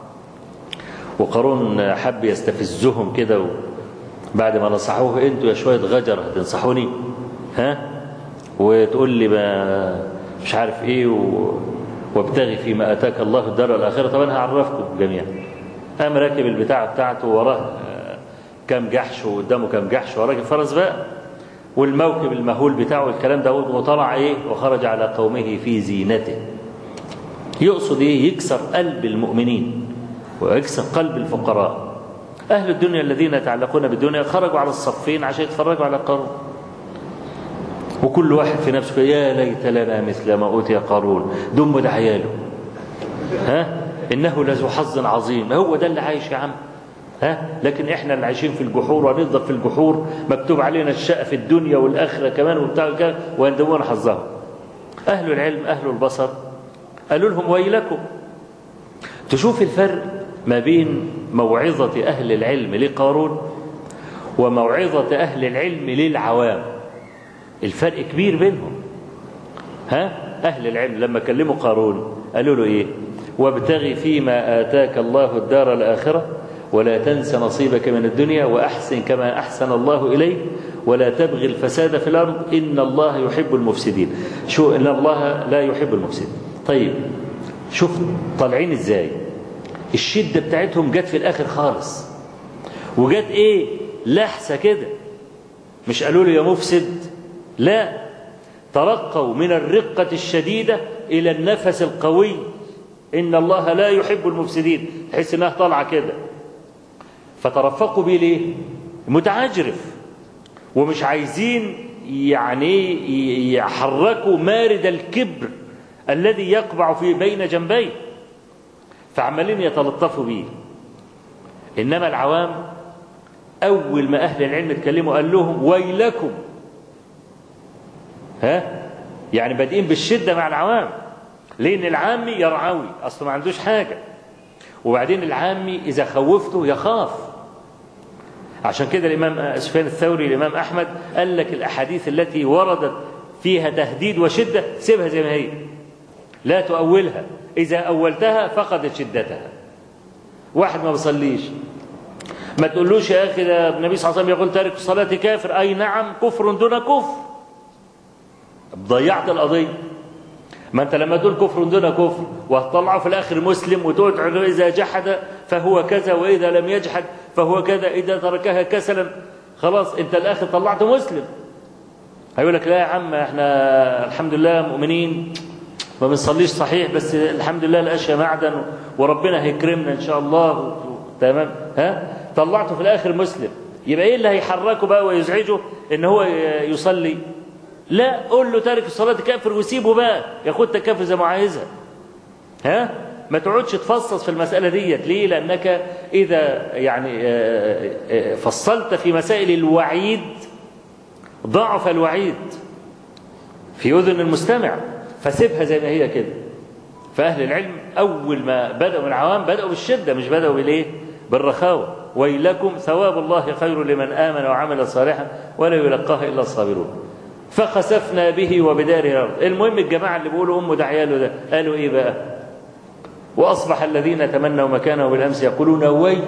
وقارون حب يستفزهم كده بعد ما نصحوه انتوا يا شوية غجر هتنصحوني ها وتقول لي ما مش عارف ايه و... وابتغي فيما اتاك الله الدار الاخره طب انا هعرفكم جميعا قام راكب البتاع بتاعته وراه كام جحش وقدامه كام جحش وراكب فرس بقى والموكب المهول بتاعه الكلام ده وطلع ايه وخرج على قومه في زينته يقصد ايه يكسر قلب المؤمنين ويكسر قلب الفقراء اهل الدنيا الذين يتعلقون بالدنيا خرجوا على الصفين عشان يتفرجوا على قارون وكل واحد في نفسه يا ليت لنا مثل ما اوتي قارون دم ده عياله ها انه لذو حظ عظيم هو ده اللي عايش يا عم ها لكن احنا اللي عايشين في الجحور ونفضل في الجحور مكتوب علينا الشقة في الدنيا والاخره كمان وبتاع كده ويندمون حظهم اهل العلم اهل البصر قالوا لهم ويلكم تشوف الفرق ما بين موعظة أهل العلم لقارون وموعظة أهل العلم للعوام الفرق كبير بينهم ها أهل العلم لما كلموا قارون قالوا له إيه وابتغي فيما آتاك الله الدار الآخرة ولا تنس نصيبك من الدنيا وأحسن كما أحسن الله إليك ولا تبغي الفساد في الأرض إن الله يحب المفسدين شو إن الله لا يحب المفسدين طيب شوف طالعين إزاي الشدة بتاعتهم جت في الآخر خالص وجت إيه لحسة كده مش قالوا له يا مفسد لا ترقوا من الرقة الشديدة إلى النفس القوي إن الله لا يحب المفسدين تحس إنها طالعة كده فترفقوا بيه ليه متعجرف ومش عايزين يعني يحركوا مارد الكبر الذي يقبع في بين جنبيه فعمالين يتلطفوا بيه انما العوام اول ما اهل العلم اتكلموا قال لهم ويلكم ها يعني بادئين بالشده مع العوام لان العامي يرعوي اصله ما عندوش حاجه وبعدين العامي اذا خوفته يخاف عشان كده الامام سفيان الثوري الامام احمد قال لك الاحاديث التي وردت فيها تهديد وشده سيبها زي ما هي لا تؤولها اذا اولتها فقدت شدتها واحد ما بيصليش ما تقولوش يا اخي ده النبي صلى الله عليه وسلم يقول تارك الصلاه كافر اي نعم كفر دون كفر ضيعت القضيه ما انت لما تقول كفر دون كفر وهتطلعه في الاخر مسلم وتقعد اذا جحد فهو كذا واذا لم يجحد فهو كذا اذا تركها كسلا خلاص انت الاخر طلعته مسلم هيقول لك لا يا عم احنا الحمد لله مؤمنين ما بنصليش صحيح بس الحمد لله الاشياء معدن وربنا هيكرمنا ان شاء الله تمام ها طلعته في الاخر مسلم يبقى ايه اللي هيحركه بقى ويزعجه ان هو يصلي لا قول له تارك الصلاه كافر وسيبه بقى ياخد كافر زي ما عايزها ها ما تقعدش تفصص في المسألة ديت ليه لأنك إذا يعني فصلت في مسائل الوعيد ضعف الوعيد في أذن المستمع فسيبها زي ما هي كده فأهل العلم أول ما بدأوا من العوام بدأوا بالشدة مش بدأوا بالإيه بالرخاوة ويلكم ثواب الله خير لمن آمن وعمل صالحا ولا يلقاها إلا الصابرون فخسفنا به وبداره الأرض المهم الجماعة اللي بيقولوا أمه ده عياله ده قالوا إيه بقى وأصبح الذين تمنوا مكانه بالأمس يقولون وي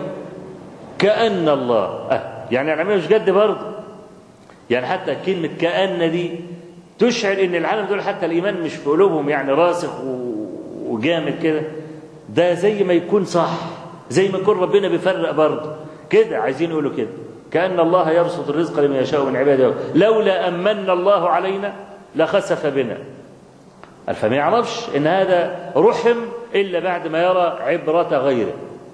كأن الله أه يعني العملية مش جد برضه يعني حتى كلمة كأن دي تشعر ان العالم دول حتى الايمان مش في قلوبهم يعني راسخ وجامد كده ده زي ما يكون صح زي ما يكون ربنا بيفرق برضه كده عايزين يقولوا كده كأن الله يبسط الرزق لمن يشاء من عباده لولا أمن الله علينا لخسف بنا فما يعرفش ان هذا رحم الا بعد ما يرى عبرة غيره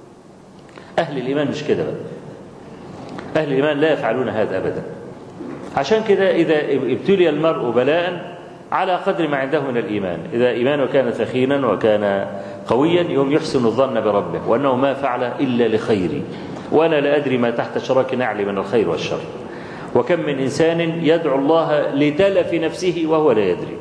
اهل الايمان مش كده بقى اهل الايمان لا يفعلون هذا ابدا عشان كده اذا ابتلي المرء بلاء على قدر ما عنده من الايمان اذا ايمانه كان ثخينا وكان قويا يوم يحسن الظن بربه وانه ما فعل الا لخير وانا لا ادري ما تحت شراك نعل من الخير والشر وكم من انسان يدعو الله لتلف نفسه وهو لا يدري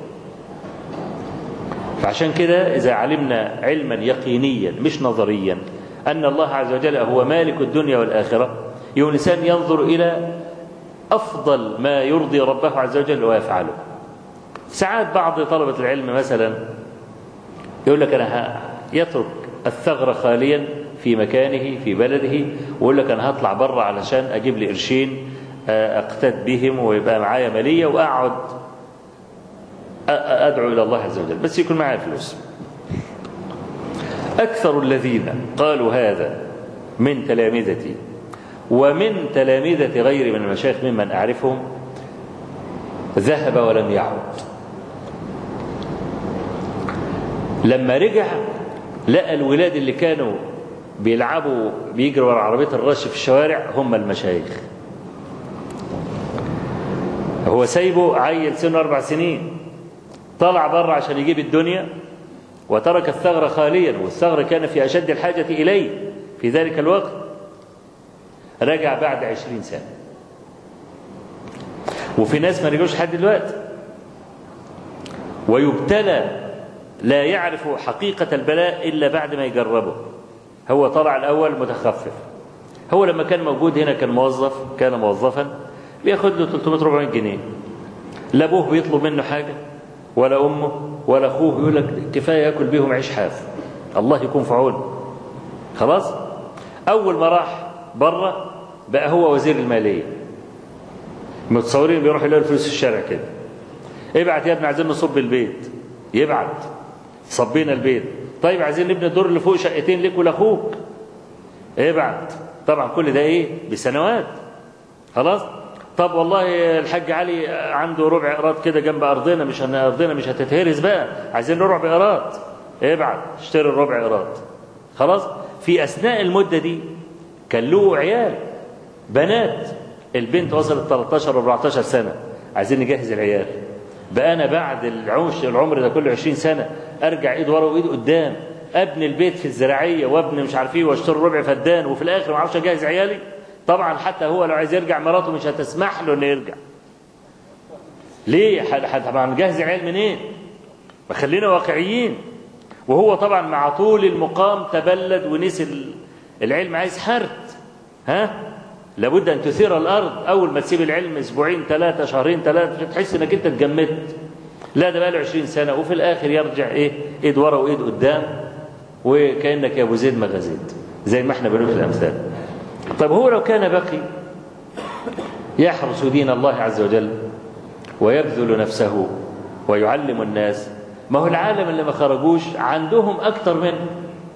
فعشان كده إذا علمنا علما يقينيا مش نظريا أن الله عز وجل هو مالك الدنيا والآخرة يوم الإنسان ينظر إلى أفضل ما يرضي ربه عز وجل ويفعله ساعات بعض طلبة العلم مثلا يقول لك أنا يترك الثغر خاليا في مكانه في بلده ويقول لك أنا هطلع بره علشان أجيب لي قرشين أقتد بهم ويبقى معايا مالية وأقعد أدعو إلى الله عز وجل بس يكون معي فلوس أكثر الذين قالوا هذا من تلامذتي ومن تلامذة غيري من المشايخ ممن أعرفهم ذهب ولم يعد لما رجع لقى الولاد اللي كانوا بيلعبوا بيجروا ورا عربية الرش في الشوارع هم المشايخ هو سايبه عيل سنه أربع سنين طلع بره عشان يجيب الدنيا وترك الثغر خاليا والثغر كان في أشد الحاجة إليه في ذلك الوقت رجع بعد عشرين سنة وفي ناس ما رجعوش لحد دلوقتي ويبتلى لا يعرف حقيقة البلاء إلا بعد ما يجربه هو طلع الأول متخفف هو لما كان موجود هنا كان موظف كان موظفا بياخد له 300 400 جنيه لا ابوه بيطلب منه حاجه ولا امه ولا اخوه يقول لك كفايه ياكل بيهم عيش حاف الله يكون في عونه خلاص اول ما راح بره بقى هو وزير الماليه متصورين بيروح يلاقي الفلوس في الشارع كده ابعت يا ابني عايزين نصب البيت يبعت صبينا البيت طيب عايزين نبني الدور اللي فوق شقتين ليك ولاخوك ابعت طبعا كل ده ايه بسنوات خلاص طب والله الحاج علي عنده ربع قراط كده جنب ارضنا مش هن ارضنا مش هتتهرس بقى عايزين له ربع قراط ابعت اشتري الربع قراط خلاص في اثناء المده دي كان له عيال بنات البنت وصلت 13 14 سنة عايزين نجهز العيال بقى أنا بعد العوش العمر ده كله 20 سنة أرجع إيد ورا وإيد قدام أبني البيت في الزراعية وابني مش عارف إيه واشتري ربع فدان وفي الآخر ما أعرفش أجهز عيالي طبعا حتى هو لو عايز يرجع مراته مش هتسمح له إنه يرجع ليه؟ طبعا نجهز عيال منين؟ ما خلينا واقعيين وهو طبعا مع طول المقام تبلد ونسي العلم عايز حرت ها لابد ان تثير الارض اول ما تسيب العلم اسبوعين ثلاثه شهرين ثلاثه تحس انك انت اتجمدت لا ده بقى له 20 سنه وفي الاخر يرجع ايه ايد ورا وايد قدام وكانك يا ابو زيد ما غزيت زي ما احنا بنقول في الامثال طب هو لو كان بقي يحرس دين الله عز وجل ويبذل نفسه ويعلم الناس ما هو العالم اللي ما خرجوش عندهم أكتر منه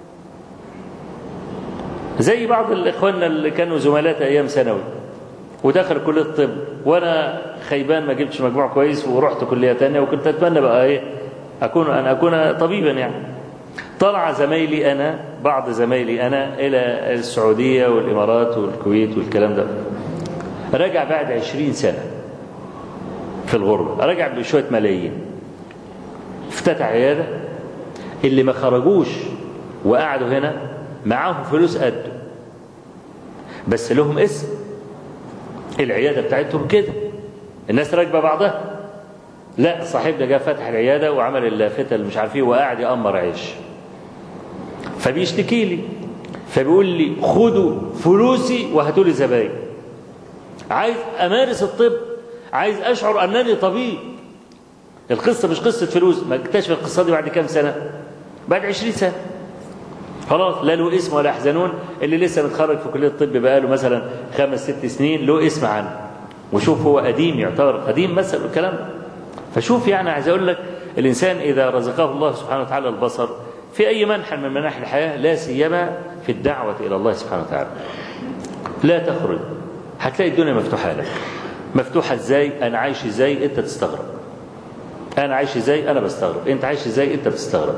زي بعض الإخواننا اللي كانوا زملاء أيام ثانوي ودخل كلية الطب وأنا خيبان ما جبتش مجموع كويس ورحت كلية تانية وكنت أتمنى بقى إيه أكون أن أكون طبيبا يعني طلع زمايلي أنا بعض زمايلي أنا إلى السعودية والإمارات والكويت والكلام ده رجع بعد عشرين سنة في الغربة رجع بشوية ملايين افتتح عيادة اللي ما خرجوش وقعدوا هنا معاهم فلوس قده بس لهم اسم العيادة بتاعتهم كده الناس راكبة بعضها لا صاحبنا جه فتح العيادة وعمل اللافتة اللي مش عارف ايه وقاعد يأمر عيش فبيشتكي لي فبيقول لي خدوا فلوسي وهاتوا لي زباين عايز امارس الطب عايز اشعر انني طبيب القصه مش قصه فلوس ما اكتشف القصه دي بعد كام سنه بعد 20 سنه خلاص لا له اسم ولا يحزنون اللي لسه متخرج في كليه الطب بقاله مثلا خمس ست سنين له اسم عنه وشوف هو قديم يعتبر قديم مثلا الكلام ده فشوف يعني عايز اقول لك الانسان اذا رزقه الله سبحانه وتعالى البصر في اي منحى من مناحي الحياه لا سيما في الدعوه الى الله سبحانه وتعالى لا تخرج هتلاقي الدنيا مفتوحه لك مفتوحه ازاي انا عايش ازاي انت تستغرب انا عايش ازاي انا بستغرب انت عايش ازاي انت بتستغرب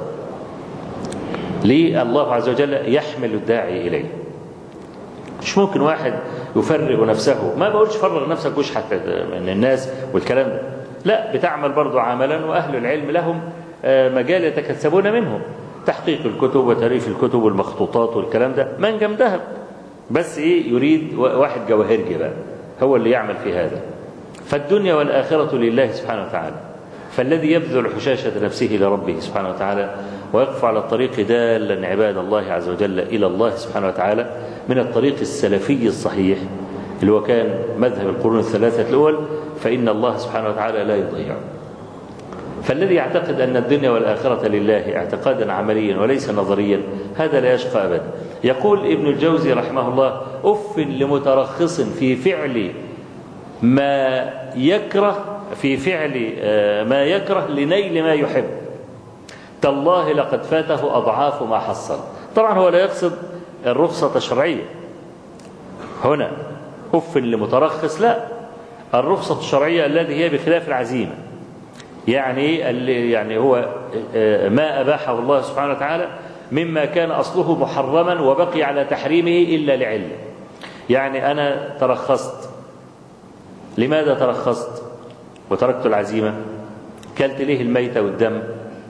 ليه الله عز وجل يحمل الداعي اليه مش ممكن واحد يفرغ نفسه ما بقولش فرغ نفسك واشحت من الناس والكلام ده لا بتعمل برضو عملا واهل العلم لهم مجال يتكسبون منه تحقيق الكتب وتأليف الكتب والمخطوطات والكلام ده منجم ذهب بس ايه يريد واحد جواهرجي بقى هو اللي يعمل في هذا فالدنيا والآخرة لله سبحانه وتعالى فالذي يبذل حشاشة نفسه لربه سبحانه وتعالى ويقف على الطريق دالا عباد الله عز وجل إلى الله سبحانه وتعالى من الطريق السلفي الصحيح اللي هو كان مذهب القرون الثلاثة الأول فإن الله سبحانه وتعالى لا يضيع فالذي يعتقد أن الدنيا والآخرة لله اعتقادا عمليا وليس نظريا هذا لا يشقى أبدا يقول ابن الجوزي رحمه الله أف لمترخص في فعل ما يكره في فعل ما يكره لنيل ما يحب تالله لقد فاته أضعاف ما حصل طبعا هو لا يقصد الرخصة الشرعية هنا أف لمترخص لا الرخصة الشرعية التي هي بخلاف العزيمة يعني يعني هو ما أباحه الله سبحانه وتعالى مما كان أصله محرما وبقي على تحريمه إلا لعلة يعني أنا ترخصت لماذا ترخصت وتركت العزيمة كلت ليه الميتة والدم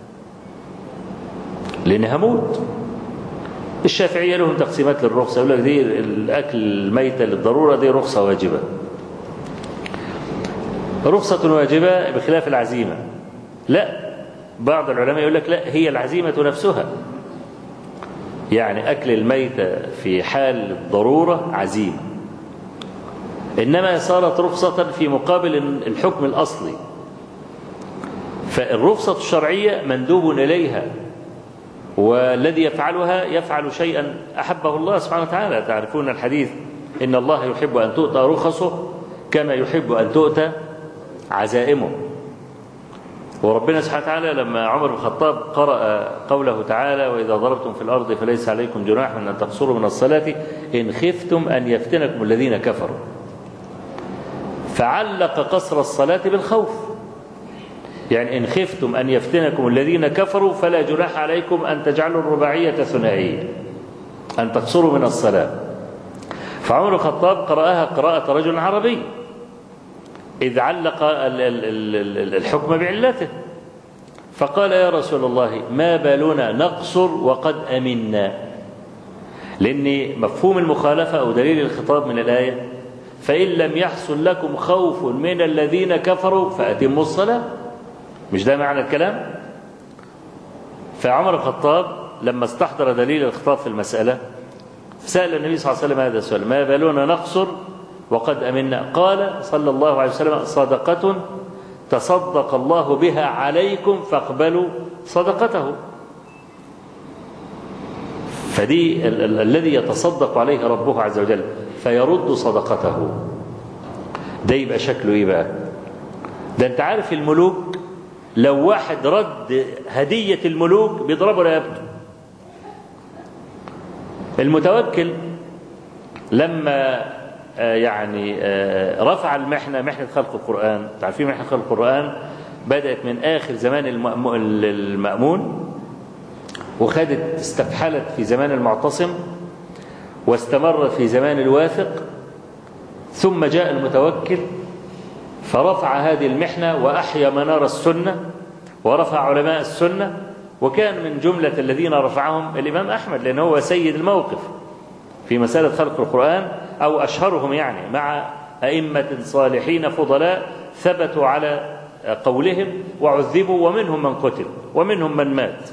لأن هموت الشافعية لهم تقسيمات للرخصة يقول لك دي الأكل الميتة للضرورة دي رخصة واجبة رخصة واجبة بخلاف العزيمة لا بعض العلماء يقول لك لا هي العزيمة نفسها يعني أكل الميتة في حال الضرورة عزيمة إنما صارت رخصة في مقابل الحكم الأصلي فالرخصة الشرعية مندوب إليها والذي يفعلها يفعل شيئا أحبه الله سبحانه وتعالى تعرفون الحديث إن الله يحب أن تؤتى رخصه كما يحب أن تؤتى عزائمه وربنا سبحانه وتعالى لما عمر بن الخطاب قرأ قوله تعالى وإذا ضربتم في الأرض فليس عليكم جناح أن تقصروا من الصلاة إن خفتم أن يفتنكم الذين كفروا فعلق قصر الصلاة بالخوف يعني إن خفتم أن يفتنكم الذين كفروا فلا جناح عليكم أن تجعلوا الرباعية ثنائية أن تقصروا من الصلاة فعمر الخطاب قرأها قراءة رجل عربي إذ علق الحكم بعلته فقال يا رسول الله ما بالنا نقصر وقد أمنا لأن مفهوم المخالفة أو دليل الخطاب من الآية فإن لم يحصل لكم خوف من الذين كفروا فأتموا الصلاة مش ده معنى الكلام فعمر الخطاب لما استحضر دليل الخطاب في المسألة سأل النبي صلى الله عليه وسلم هذا السؤال ما بالنا نقصر وقد أمنا قال صلى الله عليه وسلم صدقة تصدق الله بها عليكم فاقبلوا صدقته فدي ال ال الذي يتصدق عليه ربه عز وجل فيرد صدقته ده يبقى شكله ايه بقى ده انت عارف الملوك لو واحد رد هدية الملوك بيضربوا رقبته المتوكل لما يعني رفع المحنة محنة خلق القرآن تعرفين محنة خلق القرآن بدأت من آخر زمان المأمون وخدت استفحلت في زمان المعتصم واستمرت في زمان الواثق ثم جاء المتوكل فرفع هذه المحنة وأحيا منار السنة ورفع علماء السنة وكان من جملة الذين رفعهم الإمام أحمد لأنه هو سيد الموقف في مسألة خلق القرآن أو أشهرهم يعني مع أئمة صالحين فضلاء ثبتوا على قولهم وعذبوا ومنهم من قتل ومنهم من مات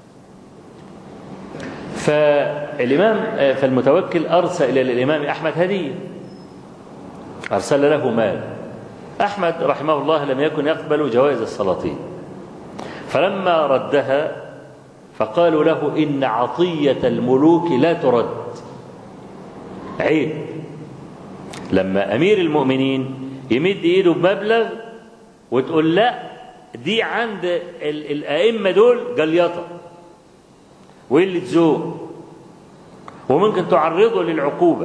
فالإمام فالمتوكل أرسل إلى الإمام أحمد هدية أرسل له مال أحمد رحمه الله لم يكن يقبل جوائز السلاطين فلما ردها فقالوا له إن عطية الملوك لا ترد عيب لما أمير المؤمنين يمد إيده بمبلغ وتقول لا دي عند الأئمة دول جليطة وقلة ذوق وممكن تعرضه للعقوبة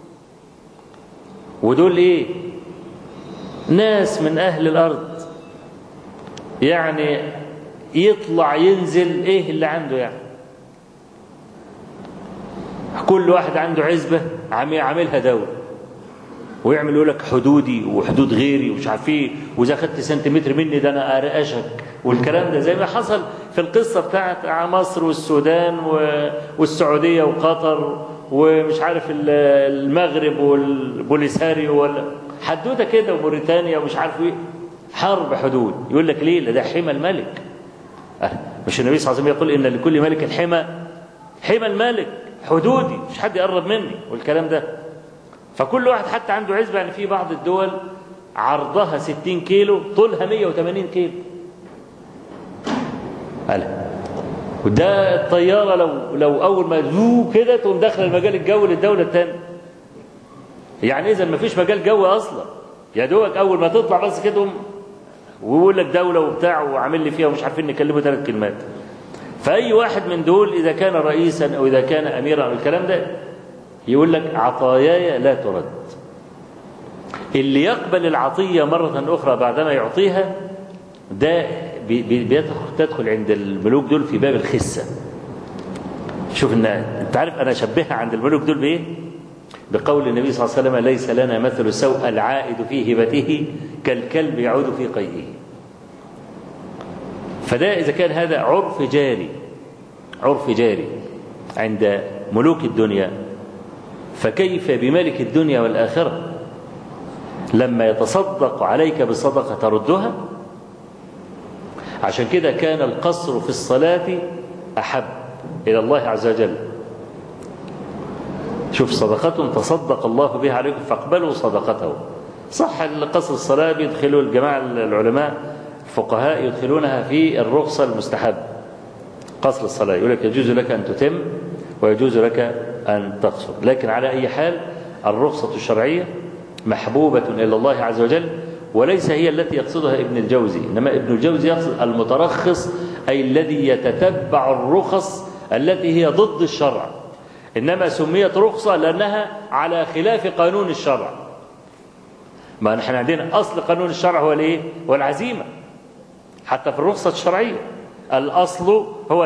ودول إيه ناس من أهل الأرض يعني يطلع ينزل إيه اللي عنده يعني كل واحد عنده عزبة عاملها دولة ويعمل يقول لك حدودي وحدود غيري ومش عارف ايه واذا خدت سنتيمتر مني ده انا ارقشك والكلام ده زي ما حصل في القصه بتاعت مصر والسودان والسعوديه وقطر ومش عارف المغرب والبوليساريو ولا حدوته كده وموريتانيا ومش عارف ايه حرب حدود يقول لك ليه ده حمى الملك أه مش النبي صلى الله عليه وسلم يقول ان لكل ملك حمى حمى الملك حدودي مش حد يقرب مني والكلام ده فكل واحد حتى عنده عزبة يعني في بعض الدول عرضها 60 كيلو طولها 180 كيلو قال وده الطيارة لو لو أول ما زو كده تقوم داخل المجال الجوي للدولة الثانية يعني إذا ما فيش مجال جوي أصلا يا دوبك أول ما تطلع بس كده ويقول لك دولة وبتاع وعامل لي فيها ومش عارفين نكلمه ثلاث كلمات فأي واحد من دول إذا كان رئيسا أو إذا كان أميرا أو الكلام ده يقول لك عطاياي لا ترد اللي يقبل العطية مرة أخرى بعدما يعطيها ده تدخل عند الملوك دول في باب الخسة شوف ان انت عارف انا اشبهها عند الملوك دول بايه بقول النبي صلى الله عليه وسلم ليس لنا مثل سوء العائد في هبته كالكلب يعود في قيئه فده اذا كان هذا عرف جاري عرف جاري عند ملوك الدنيا فكيف بملك الدنيا والآخرة لما يتصدق عليك بصدقة تردها عشان كده كان القصر في الصلاة أحب إلى الله عز وجل شوف صدقة تصدق الله بها عليكم فاقبلوا صدقته صح قصر الصلاة بيدخلوا الجماعة العلماء الفقهاء يدخلونها في الرخصة المستحب قصر الصلاة يقول لك يجوز لك أن تتم ويجوز لك أن تقصر لكن على أي حال الرخصة الشرعية محبوبة إلى الله عز وجل وليس هي التي يقصدها ابن الجوزي إنما ابن الجوزي يقصد المترخص أي الذي يتتبع الرخص التي هي ضد الشرع إنما سميت رخصة لأنها على خلاف قانون الشرع ما نحن عندنا أصل قانون الشرع هو الإيه؟ هو العزيمة حتى في الرخصة الشرعية الأصل هو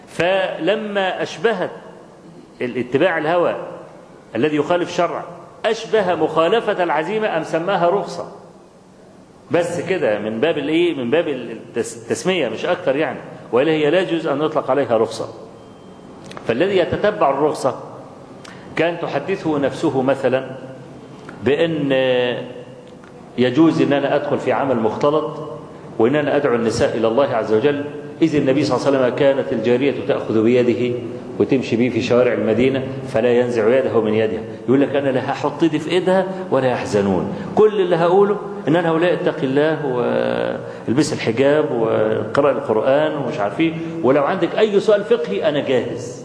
فلما أشبهت الاتباع الهوى الذي يخالف شرع أشبه مخالفة العزيمة أم سماها رخصة بس كده من باب الايه من باب التسميه مش اكتر يعني والا هي لا يجوز ان يطلق عليها رخصه فالذي يتتبع الرخصه كان تحدثه نفسه مثلا بان يجوز ان انا ادخل في عمل مختلط وان انا ادعو النساء الى الله عز وجل اذ النبي صلى الله عليه وسلم كانت الجاريه تاخذ بيده وتمشي بيه في شوارع المدينة فلا ينزع يده من يدها يقول لك أنا لا هحط ايدي في إيدها ولا يحزنون كل اللي هقوله إن أنا هؤلاء اتقي الله والبس الحجاب وقرأ القرآن ومش عارف ايه ولو عندك أي سؤال فقهي أنا جاهز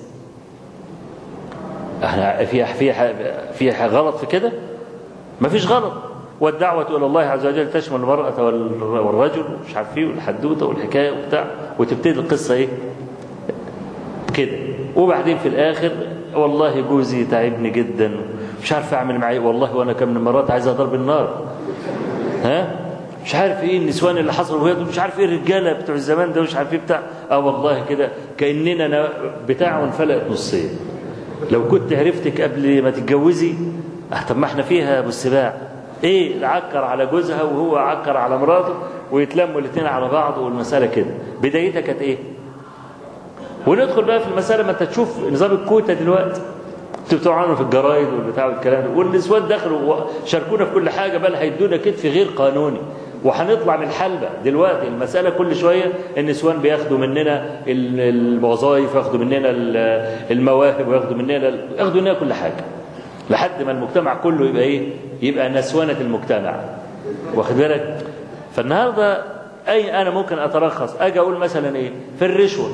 احنا في في في غلط في كده ما فيش غلط والدعوة إلى الله عز وجل تشمل المرأة والرجل ومش عارف ايه والحدوتة والحكاية وبتاع وتبتدي القصة ايه كده وبعدين في الآخر والله جوزي تعبني جدا مش عارف أعمل معاه والله وأنا كم من مرات عايز أضرب النار ها مش عارف ايه النسوان اللي حصلوا وهي مش عارف ايه الرجاله بتوع الزمان ده مش عارف ايه بتاع اه والله كده كاننا أنا بتاع وانفلقت نصين لو كنت عرفتك قبل ما تتجوزي اه طب ما احنا فيها ابو السباع ايه عكر على جوزها وهو عكر على مراته ويتلموا الاثنين على بعض والمساله كده بدايتها كانت ايه وندخل بقى في المسألة ما انت تشوف نظام الكوتا دلوقتي بتوعنا في الجرايد والبتاع والكلام ده والنسوان دخلوا شاركونا في كل حاجة بل هيدونا كتف غير قانوني وهنطلع من الحلبة دلوقتي المسألة كل شوية النسوان بياخدوا مننا الوظائف وياخدوا مننا المواهب وياخدوا مننا ياخدوا مننا كل حاجة لحد ما المجتمع كله يبقى ايه يبقى نسوانة المجتمع واخد بالك فالنهارده اي انا ممكن اترخص اجي اقول مثلا ايه في الرشوه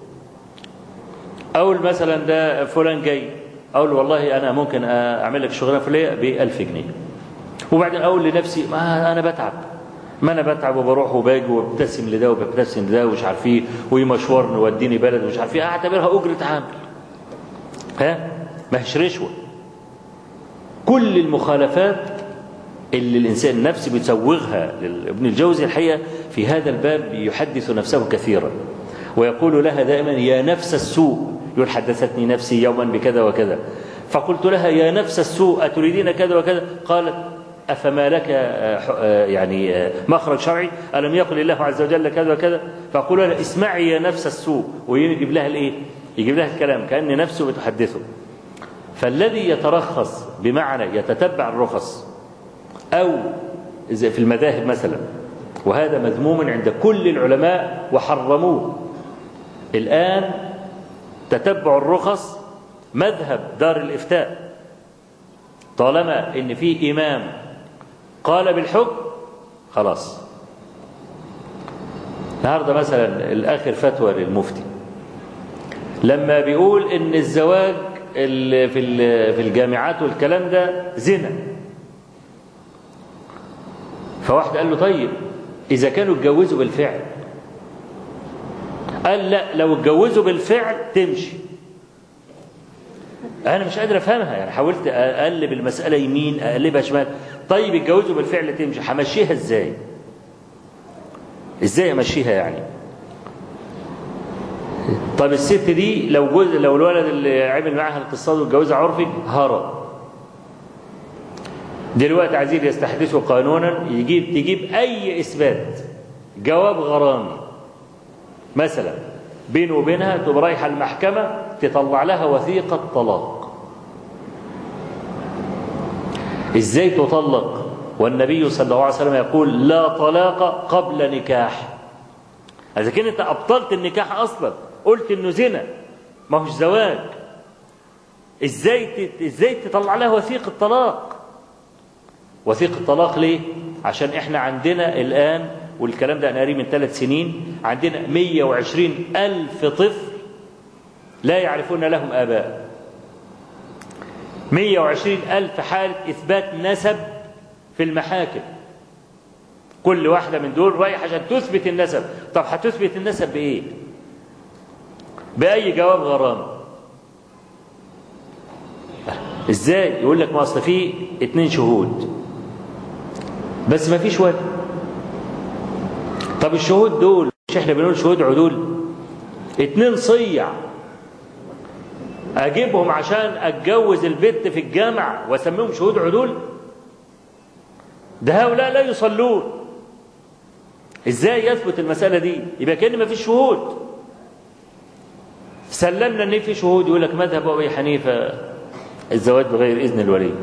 اقول مثلا ده فلان جاي اقول والله انا ممكن اعمل لك شغلانه فلانيه ب 1000 جنيه وبعدين اقول لنفسي ما انا بتعب ما انا بتعب وبروح وباجي وابتسم لده وببتسم لده ومش عارف ايه ومشوار وديني بلد ومش عارف ايه اعتبرها اجره عامل ها ما هيش رشوه كل المخالفات اللي الانسان النفس بيسوغها ابن الجوزي الحقيقه في هذا الباب يحدث نفسه كثيرا ويقول لها دائما يا نفس السوء يقول حدثتني نفسي يوما بكذا وكذا فقلت لها يا نفس السوء أتريدين كذا وكذا قالت أفما لك يعني مخرج شرعي ألم يقل الله عز وجل كذا وكذا فأقول لها اسمعي يا نفس السوء ويجيب لها الإيه يجيب لها الكلام كأن نفسه بتحدثه فالذي يترخص بمعنى يتتبع الرخص أو في المذاهب مثلا وهذا مذموم عند كل العلماء وحرموه الآن تتبع الرخص مذهب دار الإفتاء طالما إن في إمام قال بالحكم خلاص النهارده مثلا الآخر فتوى للمفتي لما بيقول إن الزواج في في الجامعات والكلام ده زنا فواحد قال له طيب إذا كانوا اتجوزوا بالفعل قال لا لو اتجوزوا بالفعل تمشي انا مش قادر افهمها يعني حاولت اقلب المساله يمين اقلبها شمال طيب اتجوزوا بالفعل تمشي همشيها ازاي ازاي امشيها يعني طب الست دي لو جوز لو الولد اللي عمل معاها الاقتصاد واتجوزها عرفي هرب دلوقتي عايزين يستحدثوا قانونا يجيب تجيب اي اثبات جواب غرامي مثلا بينه وبينها تبقى رايحه المحكمه تطلع لها وثيقه طلاق ازاي تطلق والنبي صلى الله عليه وسلم يقول لا طلاق قبل نكاح اذا كنت انت ابطلت النكاح اصلا قلت انه زنا ما هوش زواج ازاي ازاي تطلع لها وثيقه طلاق وثيقه طلاق ليه عشان احنا عندنا الان والكلام ده أنا قاريه من ثلاث سنين عندنا 120 ألف طفل لا يعرفون لهم آباء 120 ألف حالة إثبات نسب في المحاكم كل واحدة من دول رايح عشان تثبت النسب طب هتثبت النسب بإيه بأي جواب غرامي ازاي يقول لك ما اصل في اتنين شهود بس ما فيش ولد طب الشهود دول مش احنا بنقول شهود عدول اتنين صيع اجيبهم عشان اتجوز البت في الجامع واسميهم شهود عدول ده هؤلاء لا يصلون ازاي يثبت المساله دي يبقى كان ما فيش شهود سلمنا ان في شهود يقول لك مذهب ابي حنيفه الزواج بغير اذن الولي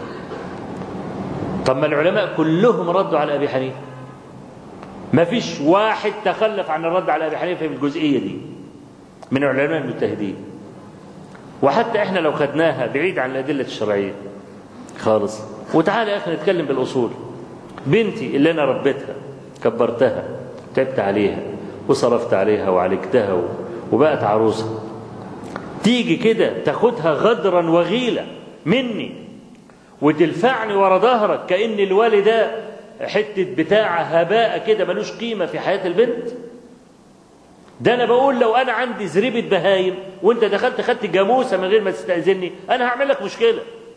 طب ما العلماء كلهم ردوا على ابي حنيفه ما فيش واحد تخلف عن الرد على ابي حنيفه في الجزئيه دي من العلماء المجتهدين وحتى احنا لو خدناها بعيد عن الادله الشرعيه خالص وتعالى يا اخي نتكلم بالاصول بنتي اللي انا ربيتها كبرتها تعبت عليها وصرفت عليها وعالجتها وبقت عروسه تيجي كده تاخدها غدرا وغيلة مني وتلفعني ورا ظهرك كأن الوالي ده حتة بتاع هباء كده ملوش قيمة في حياة البنت ده أنا بقول لو أنا عندي زريبة بهايم وأنت دخلت خدت جاموسة من غير ما تستأذني أنا هعمل لك مشكلة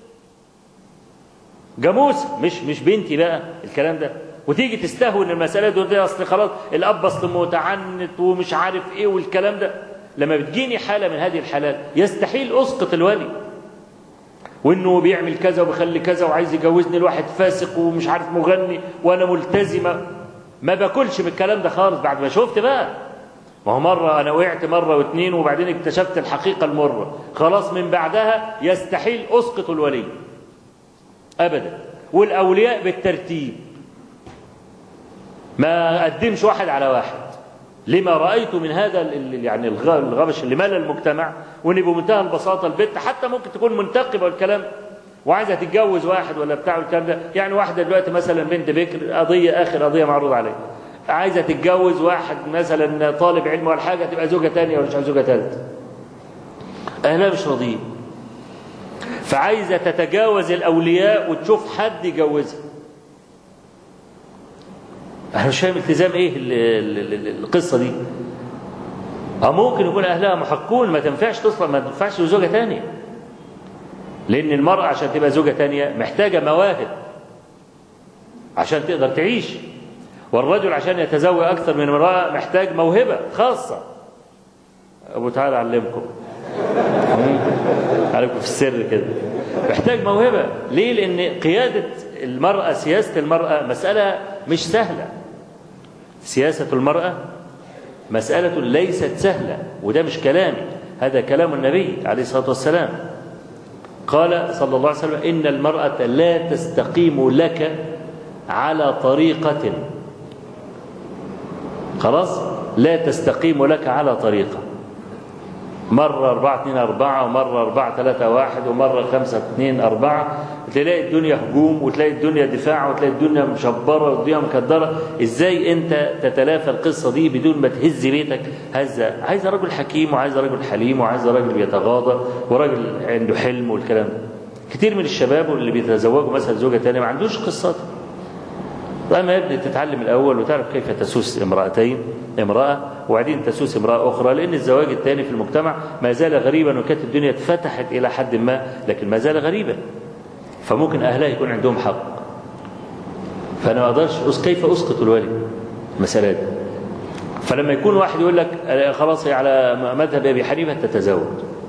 جاموسة مش مش بنتي بقى الكلام ده وتيجي تستهون المسألة دي وتقول أصل خلاص الأب أصل متعنت ومش عارف إيه والكلام ده لما بتجيني حالة من هذه الحالات يستحيل أسقط الولي وإنه بيعمل كذا وبيخلي كذا وعايز يجوزني لواحد فاسق ومش عارف مغني وأنا ملتزمة ما باكلش من الكلام ده خالص بعد ما شفت بقى ما هو مرة أنا وقعت مرة واثنين وبعدين اكتشفت الحقيقة المرة خلاص من بعدها يستحيل أسقط الولي أبدا والأولياء بالترتيب ما أقدمش واحد على واحد لما رأيت من هذا يعني الغبش اللي ملا المجتمع وان بمنتهى البساطة البنت حتى ممكن تكون منتقبة والكلام وعايزة تتجوز واحد ولا بتاع والكلام ده يعني واحدة دلوقتي مثلا بنت بكر قضية آخر قضية معروض عليها عايزة تتجوز واحد مثلا طالب علم ولا حاجة تبقى زوجة تانية ولا زوجة ثالثة أهلها مش راضيين فعايزة تتجاوز الأولياء وتشوف حد يجوزها انا مش فاهم التزام ايه القصه دي اه ممكن يكون اهلها محقون ما تنفعش تصل ما تنفعش زوجه ثانيه لان المراه عشان تبقى زوجه ثانيه محتاجه مواهب عشان تقدر تعيش والرجل عشان يتزوج اكثر من امراه محتاج موهبه خاصه ابو تعالى علمكم عليكم في السر كده محتاج موهبه ليه لان قياده المراه سياسه المراه مساله مش سهله سياسة المرأة مسألة ليست سهلة وده مش كلامي هذا كلام النبي عليه الصلاة والسلام قال صلى الله عليه وسلم إن المرأة لا تستقيم لك على طريقة خلاص لا تستقيم لك على طريقة مرة أربعة اثنين أربعة ومرة أربعة ثلاثة واحد ومرة خمسة اثنين أربعة تلاقي الدنيا هجوم وتلاقي الدنيا دفاع وتلاقي الدنيا مشبرة والدنيا مكدرة إزاي أنت تتلافى القصة دي بدون ما تهز بيتك هزة عايز رجل حكيم وعايز رجل حليم وعايز رجل بيتغاضى وراجل عنده حلم والكلام ده كتير من الشباب اللي بيتزوجوا مثلا زوجة تانية ما عندوش قصات طيب ما يبدأ تتعلم الأول وتعرف كيف تسوس امرأتين امرأة وبعدين تسوس امرأة أخرى لأن الزواج الثاني في المجتمع ما زال غريبا وكانت الدنيا اتفتحت إلى حد ما لكن ما زال غريبا فممكن أهلها يكون عندهم حق فأنا ما أقدرش كيف أسقط الولي المسألة دي فلما يكون واحد يقول لك خلاص على مذهب أبي حنيفة تتزوج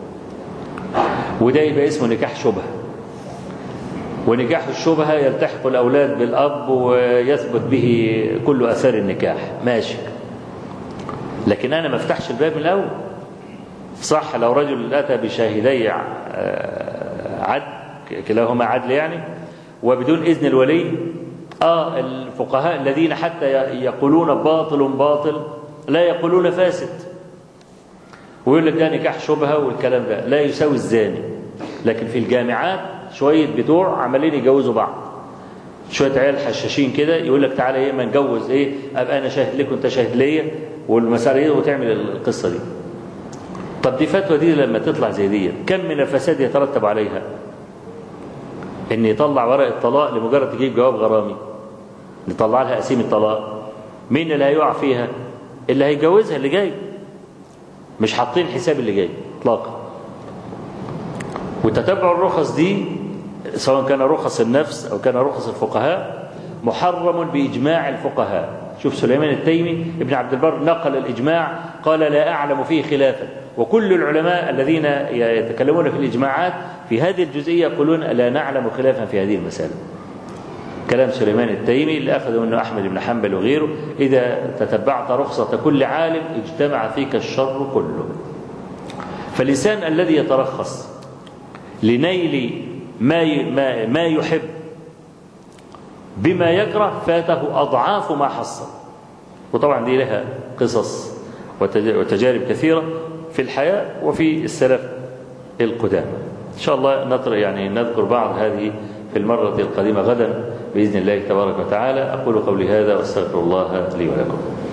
وده يبقى اسمه نكاح شبهه ونكاح الشبهة يلتحق الأولاد بالأب ويثبت به كل أثار النكاح ماشي لكن أنا ما افتحش الباب من الأول صح لو رجل أتى بشاهدي عدل كلاهما عدل يعني وبدون إذن الولي آه الفقهاء الذين حتى يقولون باطل باطل لا يقولون فاسد ويقول لك ده نكاح شبهة والكلام ده لا يساوي الزاني لكن في الجامعات شوية بتوع عمالين يجوزوا بعض شوية عيال حشاشين كده يقول لك تعالى ايه ما نجوز ايه ابقى انا شاهد لك وانت شاهد ليا والمسألة ايه وتعمل القصة دي طب دي فتوى دي لما تطلع زي دي كم من الفساد يترتب عليها ان يطلع ورق الطلاق لمجرد تجيب جواب غرامي نطلع لها قسيم الطلاق مين اللي هيقع فيها اللي هيجوزها اللي جاي مش حاطين حساب اللي جاي اطلاقا وتتبع الرخص دي سواء كان رخص النفس أو كان رخص الفقهاء محرم بإجماع الفقهاء شوف سليمان التيمي ابن عبد البر نقل الإجماع قال لا أعلم فيه خلافا وكل العلماء الذين يتكلمون في الإجماعات في هذه الجزئية يقولون لا نعلم خلافا في هذه المسألة كلام سليمان التيمي اللي أخذه منه أحمد بن حنبل وغيره إذا تتبعت رخصة كل عالم اجتمع فيك الشر كله فالإنسان الذي يترخص لنيل ما ما ما يحب بما يكره فاته أضعاف ما حصل وطبعا دي لها قصص وتجارب كثيرة في الحياة وفي السلف القدامى إن شاء الله نطر يعني نذكر بعض هذه في المرة القادمة غدا بإذن الله تبارك وتعالى أقول قولي هذا وأستغفر الله لي ولكم